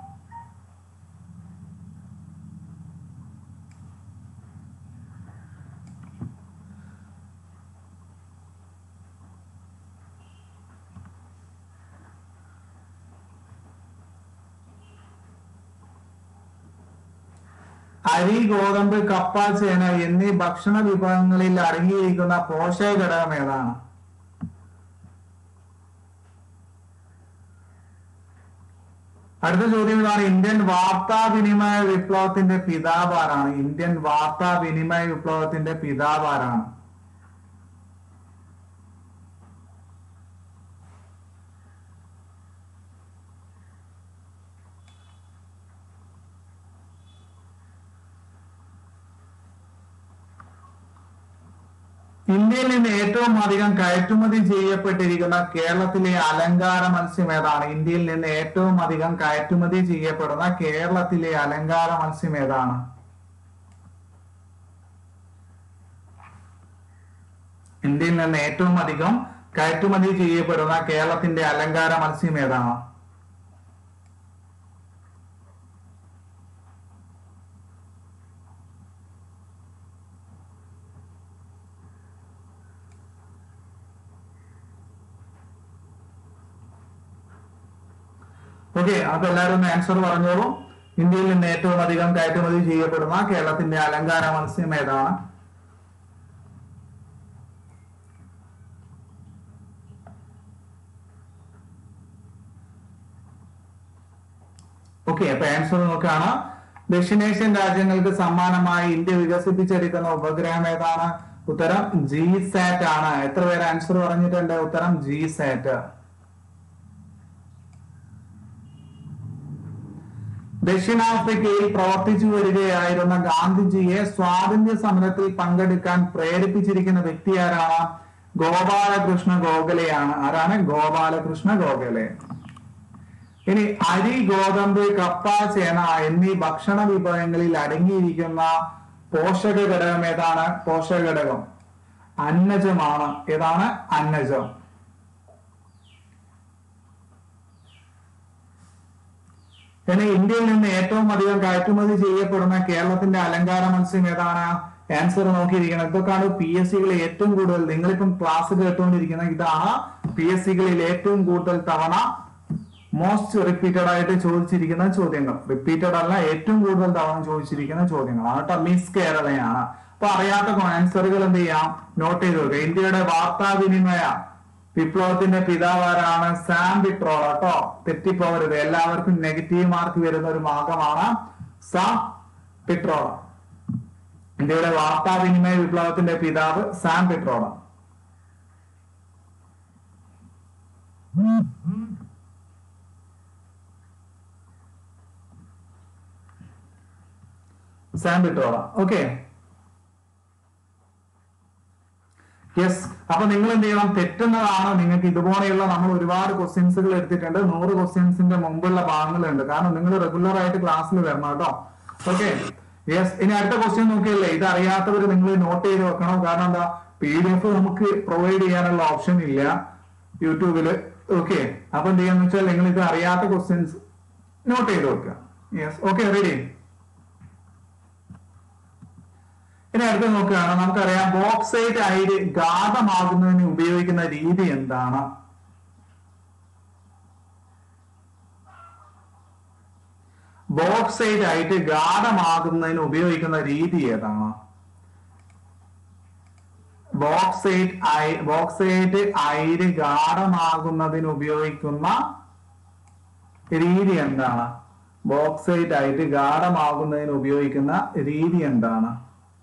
അരി ഗോതമ്പ് കപ്പ ചേന എന്നീ ഭക്ഷണ വിഭവങ്ങളിൽ അടങ്ങിയിരിക്കുന്ന പോഷക ഘടകം ഏതാണ് അടുത്ത ചോദ്യം ഇതാണ് ഇന്ത്യൻ വാർത്താവിനിമയ വിപ്ലവത്തിന്റെ പിതാവ് ആരാണ് ഇന്ത്യൻ വാർത്താവിനിമയ വിപ്ലവത്തിന്റെ പിതാവ് ആരാണ് ഇന്ത്യയിൽ നിന്ന് ഏറ്റവും അധികം കയറ്റുമതി ചെയ്യപ്പെട്ടിരിക്കുന്ന കേരളത്തിലെ അലങ്കാര മത്സ്യം ഏതാണ് ഇന്ത്യയിൽ നിന്ന് ഏറ്റവും അധികം കയറ്റുമതി ചെയ്യപ്പെടുന്ന കേരളത്തിലെ അലങ്കാര മത്സ്യം ഏതാണ് ഇന്ത്യയിൽ നിന്ന് ഏറ്റവും അധികം കയറ്റുമതി ചെയ്യപ്പെടുന്ന കേരളത്തിന്റെ അലങ്കാര മത്സ്യം ഏതാണ് ഓക്കെ അപ്പൊ എല്ലാവരും ഒന്ന് ആൻസർ പറഞ്ഞോളൂ ഇന്ത്യയിൽ നിന്ന് ഏറ്റവും അധികം കയറ്റുമതി ചെയ്യപ്പെടുന്ന കേരളത്തിന്റെ അലങ്കാര മത്സ്യം ഏതാണ് ഓക്കെ അപ്പൊ ആൻസർ നോക്കാണ് ദക്ഷിണേഷ്യൻ രാജ്യങ്ങൾക്ക് സമ്മാനമായി ഇന്ത്യ വികസിപ്പിച്ചെടുക്കുന്ന ഉപഗ്രഹം ഏതാണ് ഉത്തരം ജി സാറ്റ് ആണ് എത്ര പേര് ആൻസർ പറഞ്ഞിട്ടുണ്ട് ഉത്തരം ജി സാറ്റ് ദക്ഷിണാഫ്രിക്കയിൽ പ്രവർത്തിച്ചു വരികയായിരുന്ന ഗാന്ധിജിയെ സ്വാതന്ത്ര്യ സമരത്തിൽ പങ്കെടുക്കാൻ പ്രേരിപ്പിച്ചിരിക്കുന്ന വ്യക്തി ആരാണ് ഗോപാലകൃഷ്ണ ഗോഖലെയാണ് ആരാണ് ഗോപാലകൃഷ്ണ ഗോഖലെ ഇനി അരി ഗോതമ്പ് കപ്പ ചേന എന്നീ ഭക്ഷണ വിഭവങ്ങളിൽ അടങ്ങിയിരിക്കുന്ന പോഷക ഘടകം ഏതാണ് പോഷക ഘടകം അന്നജമാണ് ഏതാണ് അന്നജം ഇനി ഇന്ത്യയിൽ നിന്ന് ഏറ്റവും അധികം കയറ്റുമതി ചെയ്യപ്പെടുന്ന കേരളത്തിന്റെ അലങ്കാര മത്സ്യം ഏതാണ് ആൻസർ നോക്കിയിരിക്കണം ഇതൊക്കെയാണ് പി എസ് സികളിൽ ഏറ്റവും കൂടുതൽ നിങ്ങളിപ്പം ക്ലാസ് കേട്ടുകൊണ്ടിരിക്കുന്ന ഇതാണ് പി എസ് സികളിൽ ഏറ്റവും കൂടുതൽ തവണ മോസ്റ്റ് റിപ്പീറ്റഡ് ആയിട്ട് ചോദിച്ചിരിക്കുന്ന ചോദ്യങ്ങൾ റിപ്പീറ്റഡ് അല്ല ഏറ്റവും കൂടുതൽ തവണ ചോദിച്ചിരിക്കുന്ന ചോദ്യങ്ങളാണ് കേട്ടോ മിസ് കേരളയാണ് അപ്പൊ അറിയാത്ത ആൻസറുകൾ എന്ത് ചെയ്യാം നോട്ട് ചെയ്ത് വെക്കുക ഇന്ത്യയുടെ വാർത്താവിനിമയ വിപ്ലവത്തിന്റെ പിതാവാരാണ് സാം പിട്രോൾ കേട്ടോ തെറ്റിപ്പോവരുത് എല്ലാവർക്കും നെഗറ്റീവ് മാർക്ക് വരുന്ന ഒരു ഭാഗമാണ് സാം പിട്രോള ഇന്ത്യയുടെ വാർത്താവിനിമയ വിപ്ലവത്തിന്റെ പിതാവ് സാം പിട്രോള സാം പിട്രോള ഓക്കെ യെസ് അപ്പൊ നിങ്ങൾ എന്ത് ചെയ്യണം തെറ്റുന്നതാണ് നിങ്ങൾക്ക് ഇതുപോലെയുള്ള നമ്മൾ ഒരുപാട് ക്വസ്റ്റ്യൻസുകൾ എടുത്തിട്ടുണ്ട് നൂറ് ക്വസ്റ്റ്യൻസിന്റെ മുമ്പുള്ള ഭാഗങ്ങളുണ്ട് കാരണം നിങ്ങൾ റെഗുലർ ആയിട്ട് ക്ലാസ്സിൽ വരണം കേട്ടോ ഓക്കെ യെസ് ഇനി അടുത്ത ക്വസ്റ്റ്യൻ നോക്കിയല്ലേ ഇത് അറിയാത്തവർ നിങ്ങൾ നോട്ട് ചെയ്ത് വെക്കണം കാരണം എന്താ പി ഡി എഫ് നമുക്ക് പ്രൊവൈഡ് ചെയ്യാനുള്ള ഓപ്ഷൻ ഇല്ല യൂട്യൂബില് ഓക്കെ അപ്പൊ എന്ത് ചെയ്യാന്ന് വെച്ചാൽ നിങ്ങൾ ഇത് അറിയാത്ത ക്വസ്റ്റ്യൻസ് നോട്ട് ചെയ്ത് വെക്കുക യെസ് ഓക്കെ റെഡി ഇനി അടുത്ത് നോക്കുകയാണ് നമുക്കറിയാം ബോക്സൈറ്റ് അയിര് ഗാഠമാകുന്നതിന് ഉപയോഗിക്കുന്ന രീതി എന്താണ് ബോക്സൈറ്റ് ആയിട്ട് ഗാഠമാകുന്നതിന് ഉപയോഗിക്കുന്ന രീതി ഏതാണ് ബോക്സൈറ്റ് ഐ ബോക്സൈറ്റ് അയിര് ഗാഠമാകുന്നതിന് ഉപയോഗിക്കുന്ന രീതി എന്താണ് ബോക്സൈറ്റ് ആയിട്ട് ഗാഠമാകുന്നതിന് ഉപയോഗിക്കുന്ന രീതി എന്താണ്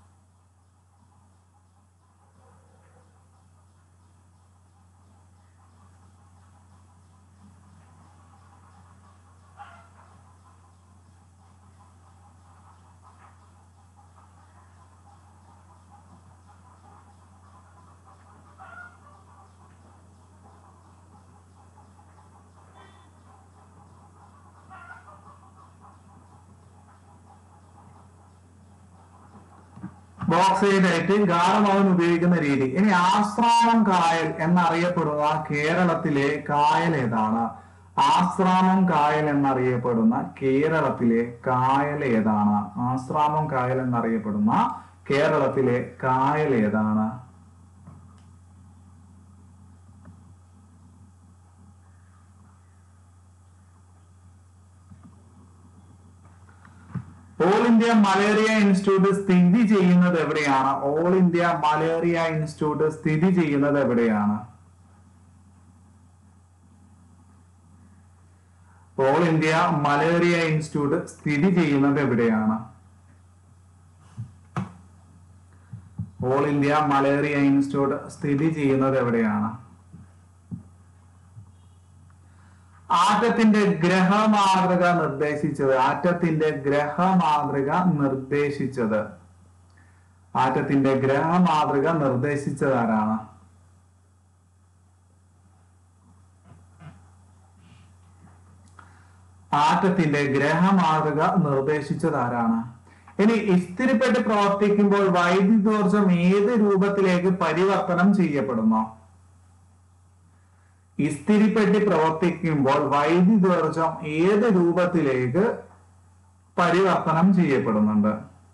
ബോക്സൈഡ് ആയിട്ട് ഗാഠമാവാൻ ഉപയോഗിക്കുന്ന രീതി ഇനി ആശ്രാമം കായൽ എന്നറിയപ്പെടുന്ന കേരളത്തിലെ കായൽ ഏതാണ് ആശ്രാമം കായൽ എന്നറിയപ്പെടുന്ന കേരളത്തിലെ കായൽ ഏതാണ് ആശ്രാമം കായൽ എന്നറിയപ്പെടുന്ന കേരളത്തിലെ കായൽ ഏതാണ് ഓൾ ഇന്ത്യ മലേറിയ ഇൻസ്റ്റിറ്റ്യൂട്ട് സ്ഥിതി ചെയ്യുന്നത് എവിടെയാണ് ഓൾ ഇന്ത്യ മലേറിയ ഇൻസ്റ്റിറ്റ്യൂട്ട് സ്ഥിതി ചെയ്യുന്നത് എവിടെയാണ് ഓൾ ഇന്ത്യ മലേറിയ ഇൻസ്റ്റിറ്റ്യൂട്ട് സ്ഥിതി ചെയ്യുന്നത് എവിടെയാണ് ഓൾ ഇന്ത്യ മലേറിയ ഇൻസ്റ്റിറ്റ്യൂട്ട് സ്ഥിതി ചെയ്യുന്നത് എവിടെയാണ് ആറ്റത്തിന്റെ ഗ്രഹമാതൃക നിർദ്ദേശിച്ചത് ആറ്റത്തിന്റെ ഗ്രഹമാതൃക നിർദ്ദേശിച്ചത് ആറ്റത്തിന്റെ ഗ്രഹമാതൃക നിർദ്ദേശിച്ചത് ആരാണ് ആറ്റത്തിന്റെ ഗ്രഹമാതൃക നിർദ്ദേശിച്ചത് ആരാണ് ഇനി ഇസ്തിരിപ്പെട്ട് പ്രവർത്തിക്കുമ്പോൾ വൈദ്യുതോർജം ഏത് രൂപത്തിലേക്ക് പരിവർത്തനം ചെയ്യപ്പെടുന്നു ഇസ്തിരിപ്പെട്ടി പ്രവർത്തിക്കുമ്പോൾ വൈദ്യുതോർജം ഏത് രൂപത്തിലേക്ക് പരിവർത്തനം ചെയ്യപ്പെടുന്നുണ്ട്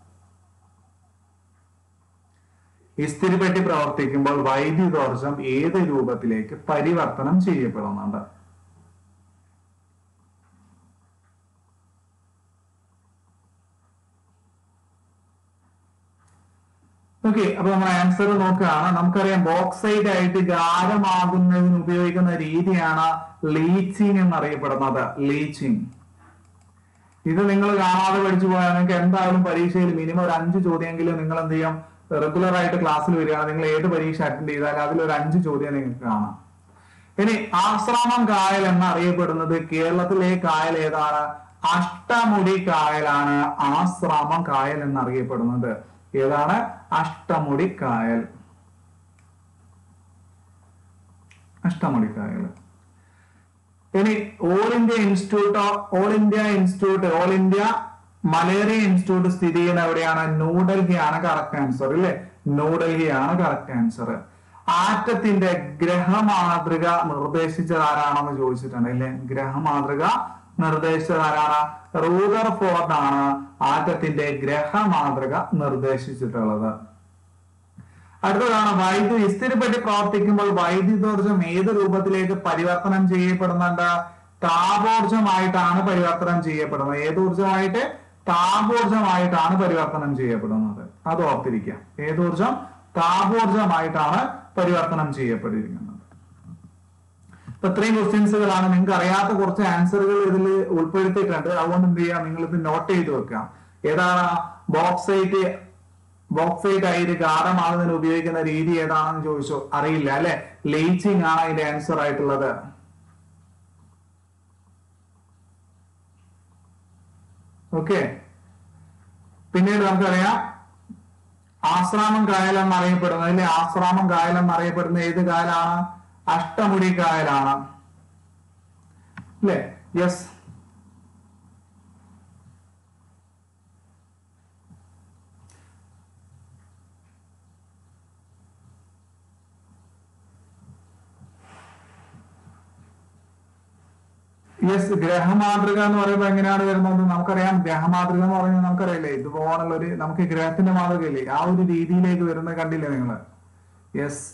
ഇസ്തിരിപ്പെട്ടി പ്രവർത്തിക്കുമ്പോൾ വൈദ്യുതോർജം ഏത് രൂപത്തിലേക്ക് പരിവർത്തനം ചെയ്യപ്പെടുന്നുണ്ട് ഓക്കെ അപ്പൊ നമ്മൾ ആൻസർ നോക്കുകയാണ് നമുക്കറിയാം ബോക്സൈറ്റ് ആയിട്ട് ഗാരമാകുന്നതിന് ഉപയോഗിക്കുന്ന രീതിയാണ് ലീച്ചിങ് എന്നറിയപ്പെടുന്നത് ലീച്ചിങ് ഇത് നിങ്ങൾ കാണാതെ പഠിച്ചു പോയാൽ നിങ്ങൾക്ക് എന്തായാലും പരീക്ഷയിൽ മിനിമം ഒരു അഞ്ച് ചോദ്യമെങ്കിലും നിങ്ങൾ എന്ത് ചെയ്യും റെഗുലർ ആയിട്ട് ക്ലാസ്സിൽ വരികയാണ് നിങ്ങൾ ഏത് പരീക്ഷ അറ്റൻഡ് ചെയ്താലും അതിൽ ഒരു അഞ്ച് ചോദ്യം നിങ്ങൾക്ക് കാണാം ഇനി ആശ്രാമം കായൽ എന്നറിയപ്പെടുന്നത് കേരളത്തിലെ കായൽ ഏതാണ് അഷ്ടമുടി കായലാണ് ആശ്രാമം കായൽ എന്നറിയപ്പെടുന്നത് ഏതാണ് അഷ്ടമുടി കായൽ അഷ്ടമുടി കായൽ ഇനി all India institute all India institute all India malaria institute സ്ഥിതി ചെയ്യുന്ന എവിടെയാണ് ന്യൂഡൽഹി ആണ് കറക്റ്റ് ആൻസർ അല്ലെ ന്യൂഡൽഹി ആണ് കറക്റ്റ് ആൻസർ ആറ്റത്തിന്റെ ഗ്രഹമാതൃക നിർദ്ദേശിച്ചത് ആരാണെന്ന് ചോദിച്ചിട്ടുണ്ട് അല്ലെ ഗ്രഹമാതൃക നിർദ്ദേശിച്ചത് ആരാണ് റൂദർ ഫോർഡ് ആണ് ആറ്റത്തിന്റെ ഗ്രഹമാതൃക നിർദ്ദേശിച്ചിട്ടുള്ളത് അടുത്തതാണ് വൈദ്യുതി സ്ഥിരപ്പെട്ടി പ്രവർത്തിക്കുമ്പോൾ വൈദ്യുതോർജം ഏത് രൂപത്തിലേക്ക് പരിവർത്തനം ചെയ്യപ്പെടുന്നുണ്ട് താപോർജമായിട്ടാണ് പരിവർത്തനം ചെയ്യപ്പെടുന്നത് ഏത് ഊർജമായിട്ട് താപോർജമായിട്ടാണ് പരിവർത്തനം ചെയ്യപ്പെടുന്നത് അത് ഓർത്തിരിക്കാം ഏതൂർജം താപോർജമായിട്ടാണ് പരിവർത്തനം ചെയ്യപ്പെട്ടിരിക്കുന്നത് ഇപ്പൊ ഇത്രയും ക്വസ്റ്റ്യൻസുകളാണ് നിങ്ങൾക്ക് അറിയാത്ത കുറച്ച് ആൻസറുകൾ ഇതിൽ ഉൾപ്പെടുത്തിയിട്ടുണ്ട് അതുകൊണ്ട് എന്ത് ചെയ്യാം നിങ്ങൾ ഇത് നോട്ട് ചെയ്ത് വെക്കാം ഏതാണ് ബോക്സൈറ്റ് ബോക്സൈറ്റ് ആയിട്ട് ഗാഠമാകുന്നതിന് ഉപയോഗിക്കുന്ന രീതി ഏതാണെന്ന് ചോദിച്ചു അറിയില്ല അല്ലെ ലേച്ചിങ് ആണ് അതിന്റെ ആൻസർ ആയിട്ടുള്ളത് ഓക്കെ പിന്നീട് നമുക്കറിയാം ആശ്രാമം കായൽ എന്നറിയപ്പെടുന്നത് അല്ലെ ആശ്രാമം കായൽ എന്നറിയപ്പെടുന്ന ഏത് കായലാണ് അഷ്ടമുടി കായലാണ് അല്ലെ യെസ് യെസ് ഗ്രഹമാതൃക എന്ന് പറയുമ്പോൾ എങ്ങനെയാണ് വരുന്നത് നമുക്കറിയാം ഗ്രഹമാതൃക എന്ന് പറയുന്നത് നമുക്കറിയില്ലേ ഇതുപോലുള്ള ഒരു നമുക്ക് ഗ്രഹത്തിന്റെ മാതൃകയില്ലേ ആ ഒരു രീതിയിലേക്ക് വരുന്നത് കണ്ടില്ലേ നിങ്ങൾ യെസ്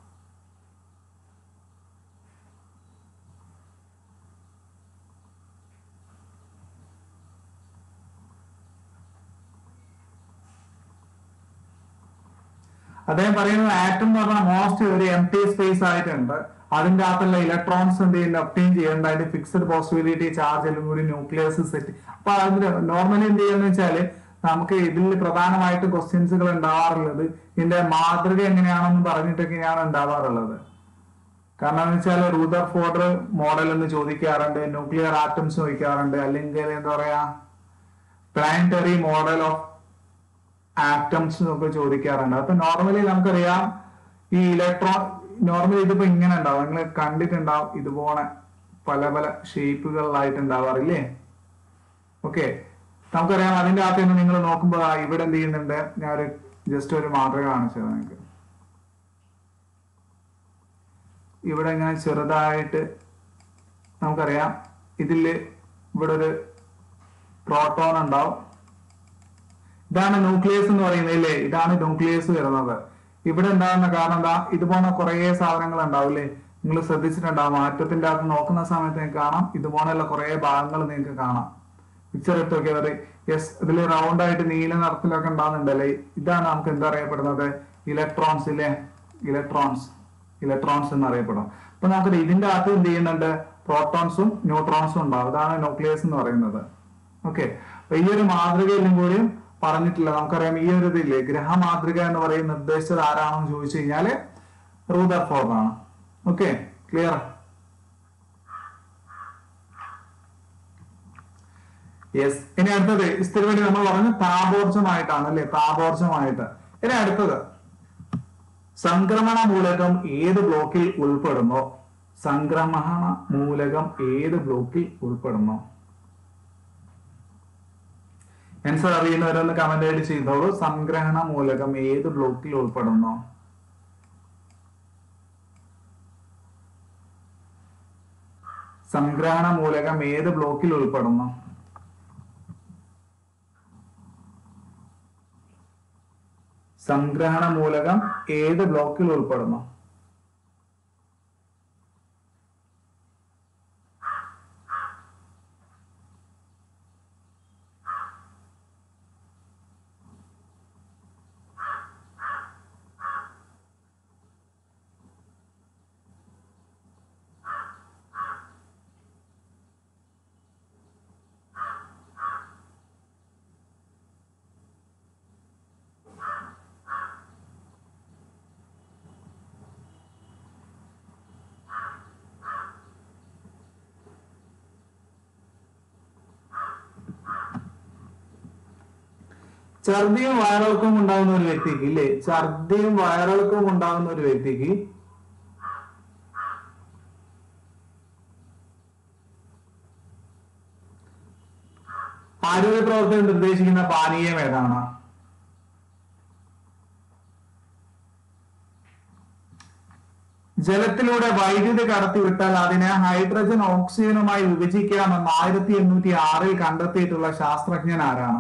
അദ്ദേഹം പറയുന്നത് ആറ്റം എന്ന് പറഞ്ഞാൽ മോസ്റ്റ് ഒരു എം ടി സ്പേസ് ആയിട്ടുണ്ട് അതിന്റെ അകത്തുള്ള ഇലക്ട്രോൺസ് എന്ത് ചെയ്യുന്നത് ഒപ്റ്റെയിൻ ചെയ്യേണ്ട അതിന്റെ ഫിക്സഡ് പോസിബിലിറ്റി ചാർജ് എല്ലാം കൂടി ന്യൂക്ലിയസ് സെറ്റ് അപ്പൊ അതിന് നോർമലി എന്ത് ചെയ്യുന്ന വെച്ചാല് നമുക്ക് ഇതിൽ പ്രധാനമായിട്ട് ക്വസ്റ്റ്യൻസുകൾ ഉണ്ടാവാറുള്ളത് ഇതിന്റെ മാതൃക എങ്ങനെയാണെന്ന് പറഞ്ഞിട്ടൊക്കെയാണ് ഉണ്ടാവാറുള്ളത് കാരണം എന്ന് വെച്ചാൽ റൂദർ ഫോർഡർ മോഡൽ എന്ന് ചോദിക്കാറുണ്ട് ന്യൂക്ലിയർ ആറ്റംസ് ചോദിക്കാറുണ്ട് അല്ലെങ്കിൽ എന്താ പറയാ പ്ലാനറ്ററി മോഡൽ ഓഫ് ആറ്റംസ് ഒക്കെ ചോദിക്കാറുണ്ട് അപ്പൊ നോർമലി നമുക്കറിയാം ഈ ഇലക്ട്രോൺ നോർമലി ഇതിപ്പോ ഇങ്ങനെ ഉണ്ടാവും നിങ്ങൾ കണ്ടിട്ടുണ്ടാവും ഇതുപോലെ പല പല ഷേപ്പുകളിലായിട്ട് ഉണ്ടാവാറില്ലേ ഓക്കെ നമുക്കറിയാം അതിന്റെ അകത്ത് നിന്ന് നിങ്ങൾ നോക്കുമ്പോൾ ആ ഇവിടെ എന്ത് ചെയ്യുന്നുണ്ട് ഞാൻ ഒരു ജസ്റ്റ് ഒരു മാതൃക കാണിച്ചത് നിങ്ങൾക്ക് ഇവിടെ ഇങ്ങനെ ചെറുതായിട്ട് നമുക്കറിയാം ഇതില് ഇവിടെ ഒരു പ്രോട്ടോൺ ഉണ്ടാവും ഇതാണ് ന്യൂക്ലിയസ് എന്ന് പറയുന്നത് ഇല്ലേ ഇതാണ് ന്യൂക്ലിയസ് വരുന്നത് ഇവിടെ ഉണ്ടാകുന്ന കാരണം എന്താ ഇതുപോലെ കുറെ സാധനങ്ങൾ ഉണ്ടാവില്ലേ നിങ്ങൾ ശ്രദ്ധിച്ചിട്ടുണ്ടാവും ആറ്റത്തിന്റെ അകത്ത് നോക്കുന്ന സമയത്ത് നിങ്ങൾക്ക് കാണാം ഇതുപോലെയുള്ള കുറെ ഭാഗങ്ങൾ നിങ്ങൾക്ക് കാണാം പിക്ചർ എടുത്ത് നോക്കിയവർ യെസ് ഇതിൽ റൗണ്ട് ആയിട്ട് നീല നിറത്തിലൊക്കെ ഉണ്ടാകുന്നുണ്ടല്ലേ ഇതാണ് നമുക്ക് എന്താ അറിയപ്പെടുന്നത് ഇലക്ട്രോൺസ് ഇല്ലേ ഇലക്ട്രോൺസ് ഇലക്ട്രോൺസ് എന്ന് അറിയപ്പെടും അപ്പൊ നമുക്ക് ഇതിന്റെ അകത്ത് എന്ത് ചെയ്യുന്നുണ്ട് പ്രോട്ടോൺസും ന്യൂട്രോൺസും ഉണ്ടാവും ഇതാണ് ന്യൂക്ലിയസ് എന്ന് പറയുന്നത് ഓക്കെ അപ്പൊ ഈ ഒരു മാതൃകയിലും കൂടിയും പറഞ്ഞിട്ടില്ല നമുക്കറിയാം ഈ ഒരു ഇതില്ലേ ഗ്രഹമാതൃക എന്ന് പറയുന്ന നിർദ്ദേശിച്ചത് ആരാണെന്ന് ചോദിച്ചു കഴിഞ്ഞാല് റൂദർ ഫോർഡ് ആണ് ഓക്കെ ക്ലിയർ യെസ് ഇനി അടുത്തത് ഇതിനു വേണ്ടി നമ്മൾ പറഞ്ഞു താപോർജമായിട്ടാണ് അല്ലെ താപോർജമായിട്ട് ഇനി അടുത്തത് സംക്രമണ മൂലകം ഏത് ബ്ലോക്കിൽ ഉൾപ്പെടുന്നു സംക്രമണ മൂലകം ഏത് ബ്ലോക്കിൽ ഉൾപ്പെടുന്നു ആൻസർ അറിയുന്നവരൊന്ന് കമന്റ് ആയിട്ട് ചെയ്തോളൂ സംഗ്രഹണ മൂലകം ഏത് ബ്ലോക്കിൽ ഉൾപ്പെടുന്നു സംഗ്രഹണ മൂലകം ഏത് ബ്ലോക്കിൽ ഉൾപ്പെടുന്നു സംഗ്രഹണ മൂലകം ഏത് ബ്ലോക്കിൽ ഉൾപ്പെടുന്നു ഛർദിയും വയറിളക്കവും ഉണ്ടാകുന്ന ഒരു വ്യക്തിക്ക് ഇല്ലേ ഛർദിയും വയറിളക്കവും ഉണ്ടാകുന്ന ഒരു വ്യക്തിക്ക് ആരോഗ്യ പ്രവർത്തകർ നിർദ്ദേശിക്കുന്ന പാനീയം ഏതാണ് ജലത്തിലൂടെ വൈദ്യുതി കടത്തിവിട്ടാൽ അതിനെ ഹൈഡ്രജൻ ഓക്സിജനുമായി വിഭജിക്കാമെന്ന് ആയിരത്തി എണ്ണൂറ്റി ആറിൽ കണ്ടെത്തിയിട്ടുള്ള ശാസ്ത്രജ്ഞൻ ആരാണ്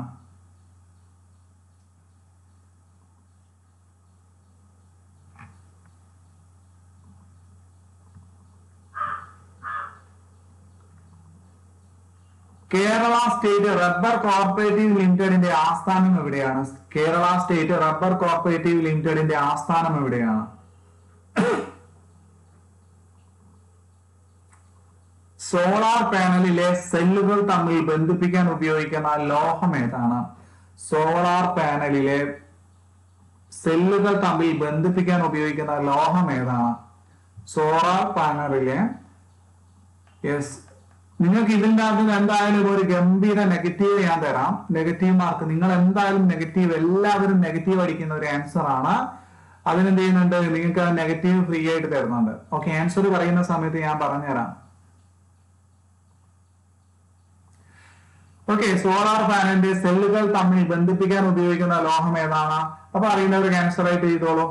കേരള സ്റ്റേറ്റ് റബ്ബർ കോർപ്പറേറ്റീവ് ലിമിറ്റഡിന്റെ ആസ്ഥാനം എവിടെയാണ് കേരള സ്റ്റേറ്റ് റബ്ബർ കോർപ്പറേറ്റീവ് ലിമിറ്റഡിന്റെ ആസ്ഥാനം എവിടെയാണ് സോളാർ പാനലിലെ സെല്ലുകൾ തമ്മിൽ ബന്ധിപ്പിക്കാൻ ഉപയോഗിക്കുന്ന ലോഹം ഏതാണ് സോളാർ പാനലിലെ സെല്ലുകൾ തമ്മിൽ ബന്ധിപ്പിക്കാൻ ഉപയോഗിക്കുന്ന ലോഹം ഏതാണ് സോളാർ പാനലിലെ യെസ് നിങ്ങൾക്ക് ഇതിന്റെ അകത്ത് എന്തായാലും ഒരു ഗംഭീര നെഗറ്റീവ് ഞാൻ തരാം നെഗറ്റീവ് മാർക്ക് നിങ്ങൾ എന്തായാലും നെഗറ്റീവ് എല്ലാവരും നെഗറ്റീവ് അടിക്കുന്ന ഒരു ആൻസർ ആണ് അതിനെന്ത് ചെയ്യുന്നുണ്ട് നിങ്ങൾക്ക് ആ നെഗറ്റീവ് ഫ്രീ ആയിട്ട് തരുന്നുണ്ട് ഓക്കെ ആൻസർ പറയുന്ന സമയത്ത് ഞാൻ പറഞ്ഞുതരാം ഓക്കെ സോളാർ പാനലിന്റെ സെല്ലുകൾ തമ്മിൽ ബന്ധിപ്പിക്കാൻ ഉപയോഗിക്കുന്ന ലോഹം ഏതാണ് അപ്പൊ അറിയുന്നവർ ആൻസർ ആയിട്ട് ചെയ്തോളൂ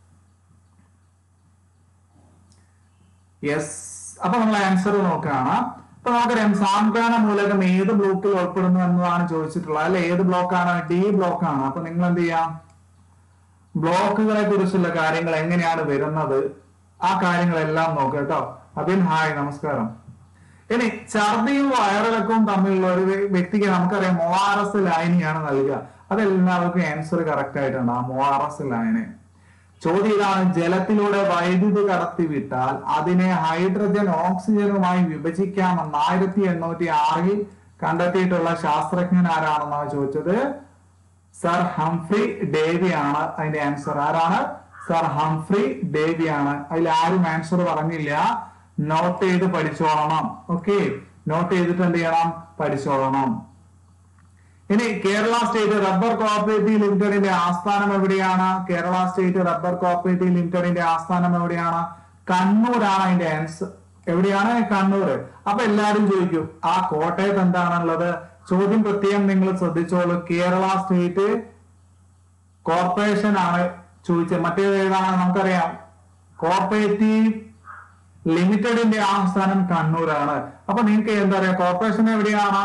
യെസ് അപ്പൊ നമ്മൾ ആൻസർ നോക്കുകയാണ് അപ്പൊ നമുക്കറിയാം സാന്ത്വന മൂലകം ഏത് ബ്ലോക്കിൽ ഉൾപ്പെടുന്നു എന്നതാണ് ചോദിച്ചിട്ടുള്ളത് അല്ലെ ഏത് ബ്ലോക്കാണ് ഡി ബ്ലോക്ക് ആണ് അപ്പൊ നിങ്ങൾ എന്ത് ചെയ്യാം ബ്ലോക്കുകളെ കുറിച്ചുള്ള കാര്യങ്ങൾ എങ്ങനെയാണ് വരുന്നത് ആ കാര്യങ്ങളെല്ലാം നോക്കുക കേട്ടോ അബിൻ ഹായ് നമസ്കാരം ഇനി ഛർദിയും വയറിളക്കവും തമ്മിലുള്ള ഒരു വ്യ- വ്യക്തിക്ക് നമുക്കറിയാം ഒ ആർ എസ് ലൈനിയാണ് നൽകുക അതെല്ലാവർക്കും ആൻസർ കറക്റ്റ് ആയിട്ടുണ്ട് ആ ഒ ആർ എസ് ലൈന് ചോദ്യം ഇതാണ് ജലത്തിലൂടെ വൈദ്യുതി കടത്തിവിട്ടാൽ അതിനെ ഹൈഡ്രജൻ ഓക്സിജനുമായി വിഭജിക്കാമെന്ന് ആയിരത്തി എണ്ണൂറ്റി ആറിൽ കണ്ടെത്തിയിട്ടുള്ള ശാസ്ത്രജ്ഞൻ ആരാണെന്നാണ് ചോദിച്ചത് സർ ഹംഫ്രി ഡേവി ആണ് അതിന്റെ ആൻസർ ആരാണ് സർ ഹംഫ്രി ഡേവി ആണ് അതിൽ ആരും ആൻസർ പറഞ്ഞില്ല നോട്ട് ചെയ്ത് പഠിച്ചോളണം ഓക്കെ നോട്ട് ചെയ്തിട്ട് എന്ത് ചെയ്യണം പഠിച്ചോളണം ഇനി കേരള സ്റ്റേറ്റ് റബ്ബർ കോഓപ്പറേറ്റീവ് ലിമിറ്റഡിന്റെ ആസ്ഥാനം എവിടെയാണ് കേരള സ്റ്റേറ്റ് റബ്ബർ കോഓപ്പറേറ്റീവ് ലിമിറ്റഡിന്റെ ആസ്ഥാനം എവിടെയാണ് കണ്ണൂരാണ് അതിന്റെ ആൻസർ എവിടെയാണ് കണ്ണൂർ അപ്പൊ എല്ലാരും ചോദിക്കും ആ കോട്ടയത്ത് എന്താണുള്ളത് ചോദ്യം പ്രത്യേകം നിങ്ങൾ ശ്രദ്ധിച്ചോളൂ കേരള സ്റ്റേറ്റ് കോർപ്പറേഷൻ ആണ് ചോദിച്ചത് മറ്റേത് ഏതാണ് നമുക്കറിയാം കോർപ്പറേറ്റീവ് ലിമിറ്റഡിന്റെ ആസ്ഥാനം കണ്ണൂരാണ് അപ്പൊ നിങ്ങൾക്ക് എന്താ പറയാ കോർപ്പറേഷൻ എവിടെയാണ്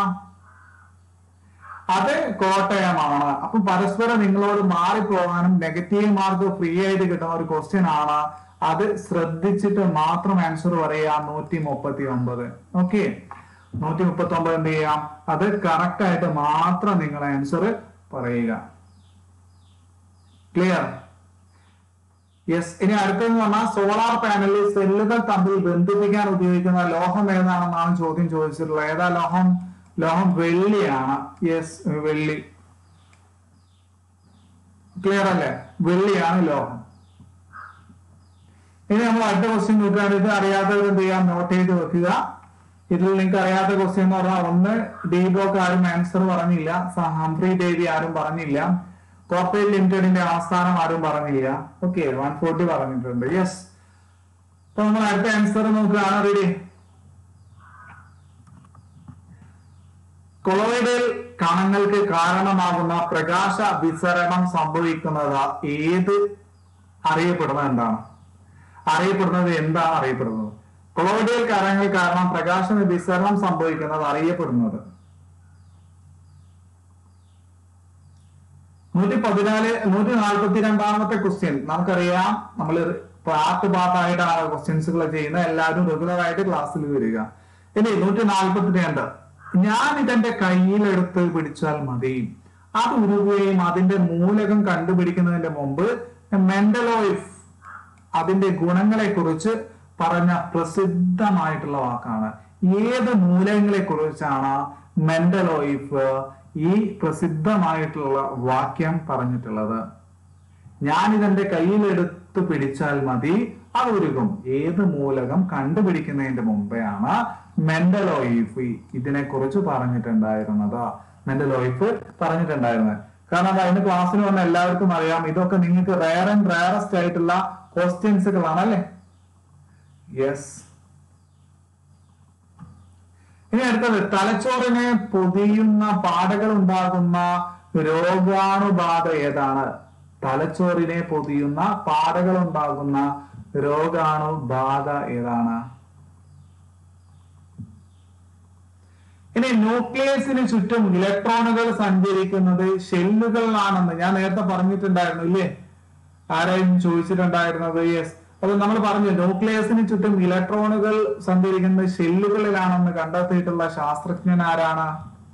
അത് കോട്ടയമാണ് അപ്പൊ പരസ്പരം നിങ്ങളോട് മാറിപ്പോകാനും നെഗറ്റീവ് മാർക്ക് ഫ്രീ ആയിട്ട് കിട്ടുന്ന ഒരു ക്വസ്റ്റ്യൻ ആണ് അത് ശ്രദ്ധിച്ചിട്ട് മാത്രം ആൻസർ പറയുക നൂറ്റി മുപ്പത്തി ഒമ്പത് ഓക്കെ നൂറ്റി മുപ്പത്തി ഒമ്പത് എന്ത് ചെയ്യാം അത് കറക്റ്റ് ആയിട്ട് മാത്രം നിങ്ങൾ ആൻസർ പറയുക ക്ലിയർ യെസ് ഇനി അടുത്തെന്ന് പറഞ്ഞാൽ സോളാർ പാനലിൽ സെല്ലുകൾ തമ്മിൽ ബന്ധിപ്പിക്കാൻ ഉപയോഗിക്കുന്ന ലോഹം ഏതാണെന്നാണ് ചോദ്യം ചോദിച്ചിട്ടുള്ളത് ഏതാ ലോഹം ലോഹം വെള്ളിയാണ് യെസ് വെള്ളി ക്ലിയർ അല്ലേ വെള്ളിയാണ് ലോഹം ഇനി നമ്മൾ അടുത്ത ക്വസ്റ്റ്യൻ നോക്കുകയാണ് ഇത് അറിയാത്തവർ എന്ത് ചെയ്യാം നോട്ട് ചെയ്ത് വെക്കുക ഇതിൽ നിങ്ങൾക്ക് അറിയാത്ത ക്വസ്റ്റ്യൻ എന്ന് പറഞ്ഞാൽ ഒന്ന് ഡി ബ്ലോക്ക് ആരും ആൻസർ പറഞ്ഞില്ല സ- ഹംഫ്രി ദേവി ആരും പറഞ്ഞില്ല കോർപ്പറേറ്റ് ലിമിറ്റഡിന്റെ ആസ്ഥാനം ആരും പറഞ്ഞില്ല ഓക്കെ വൺ ഫോർട്ടി പറഞ്ഞിട്ടുണ്ട് യെസ് അപ്പൊ നമ്മൾ അടുത്ത ആൻസർ നോക്കുകയാണ് റെഡി കൊളോയിഡൽ കണങ്ങൾക്ക് കാരണമാകുന്ന പ്രകാശ വിസരണം സംഭവിക്കുന്നത് ഏത് അറിയപ്പെടുന്നത് എന്താണ് അറിയപ്പെടുന്നത് എന്താണ് അറിയപ്പെടുന്നത് കൊളോയിഡൽ കണങ്ങൾ കാരണം പ്രകാശ വിസരണം സംഭവിക്കുന്നത് അറിയപ്പെടുന്നത് നൂറ്റി പതിനാല് നൂറ്റി നാൽപ്പത്തി രണ്ടാമത്തെ ക്വസ്റ്റ്യൻ നമുക്കറിയാം നമ്മൾ പാർട്ട് പാർട്ടായിട്ടാണ് ക്വസ്റ്റ്യൻസുകൾ ചെയ്യുന്നത് എല്ലാവരും റെഗുലർ ആയിട്ട് ക്ലാസ്സിൽ വരിക ഇനി നൂറ്റി നാൽപ്പത്തി രണ്ട് ഞാൻ ഇതെന്റെ കയ്യിലെടുത്ത് പിടിച്ചാൽ മതി അത് ഉരുകുകയും അതിന്റെ മൂലകം കണ്ടുപിടിക്കുന്നതിന്റെ മുമ്പ് മെന്റലോയിഫ് അതിന്റെ ഗുണങ്ങളെ കുറിച്ച് പറഞ്ഞ പ്രസിദ്ധമായിട്ടുള്ള വാക്കാണ് ഏത് മൂലകങ്ങളെ കുറിച്ചാണ് മെന്റലോയിഫ് ഈ പ്രസിദ്ധമായിട്ടുള്ള വാക്യം പറഞ്ഞിട്ടുള്ളത് ഞാൻ ഇതെന്റെ കയ്യിലെടുത്ത് പിടിച്ചാൽ മതി അത് ഉരുകും ഏത് മൂലകം കണ്ടുപിടിക്കുന്നതിന്റെ മുമ്പെയാണ് മെന്റലോയിഫ് ഇതിനെ കുറിച്ച് പറഞ്ഞിട്ടുണ്ടായിരുന്നത് മെന്റലോയിഫ് പറഞ്ഞിട്ടുണ്ടായിരുന്നത് കാരണം അത് അതിന് ക്ലാസ്സിന് വന്ന എല്ലാവർക്കും അറിയാം ഇതൊക്കെ നിങ്ങൾക്ക് റയർ ആൻഡ് റയറസ്റ്റ് ആയിട്ടുള്ള ക്വസ്റ്റ്യൻസുകളാണ് അല്ലേ യെസ് ഇനി അടുത്തത് തലച്ചോറിനെ പൊതിയുന്ന പാടകൾ ഉണ്ടാകുന്ന രോഗാണുബാധ ഏതാണ് തലച്ചോറിനെ പൊതിയുന്ന പാടകൾ ഉണ്ടാകുന്ന രോഗാണുബാധ ഏതാണ് ഇനി ന്യൂക്ലിയസിന് ചുറ്റും ഇലക്ട്രോണുകൾ സഞ്ചരിക്കുന്നത് ഷെല്ലുകളിലാണെന്ന് ഞാൻ നേരത്തെ പറഞ്ഞിട്ടുണ്ടായിരുന്നു ഇല്ലേ ആരായും ചോദിച്ചിട്ടുണ്ടായിരുന്നത് യെസ് അപ്പൊ നമ്മൾ പറഞ്ഞു ന്യൂക്ലിയസിന് ചുറ്റും ഇലക്ട്രോണുകൾ സഞ്ചരിക്കുന്നത് ഷെല്ലുകളിലാണെന്ന് കണ്ടെത്തിയിട്ടുള്ള ശാസ്ത്രജ്ഞൻ ആരാണ്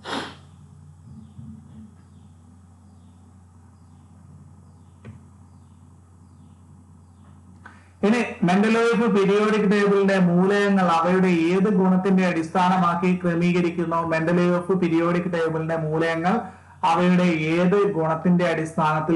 ഇനി മെന്റലോയിഫ് പീരിയോഡിക് ടേബിളിന്റെ മൂലകങ്ങൾ അവയുടെ ഏത് ഗുണത്തിന്റെ അടിസ്ഥാനമാക്കി ക്രമീകരിക്കുന്നു മെന്റലോയിഫ് പീരിയോഡിക് ടേബിളിന്റെ മൂലകങ്ങൾ അവയുടെ ഏത് ഗുണത്തിന്റെ അടിസ്ഥാനത്തിൽ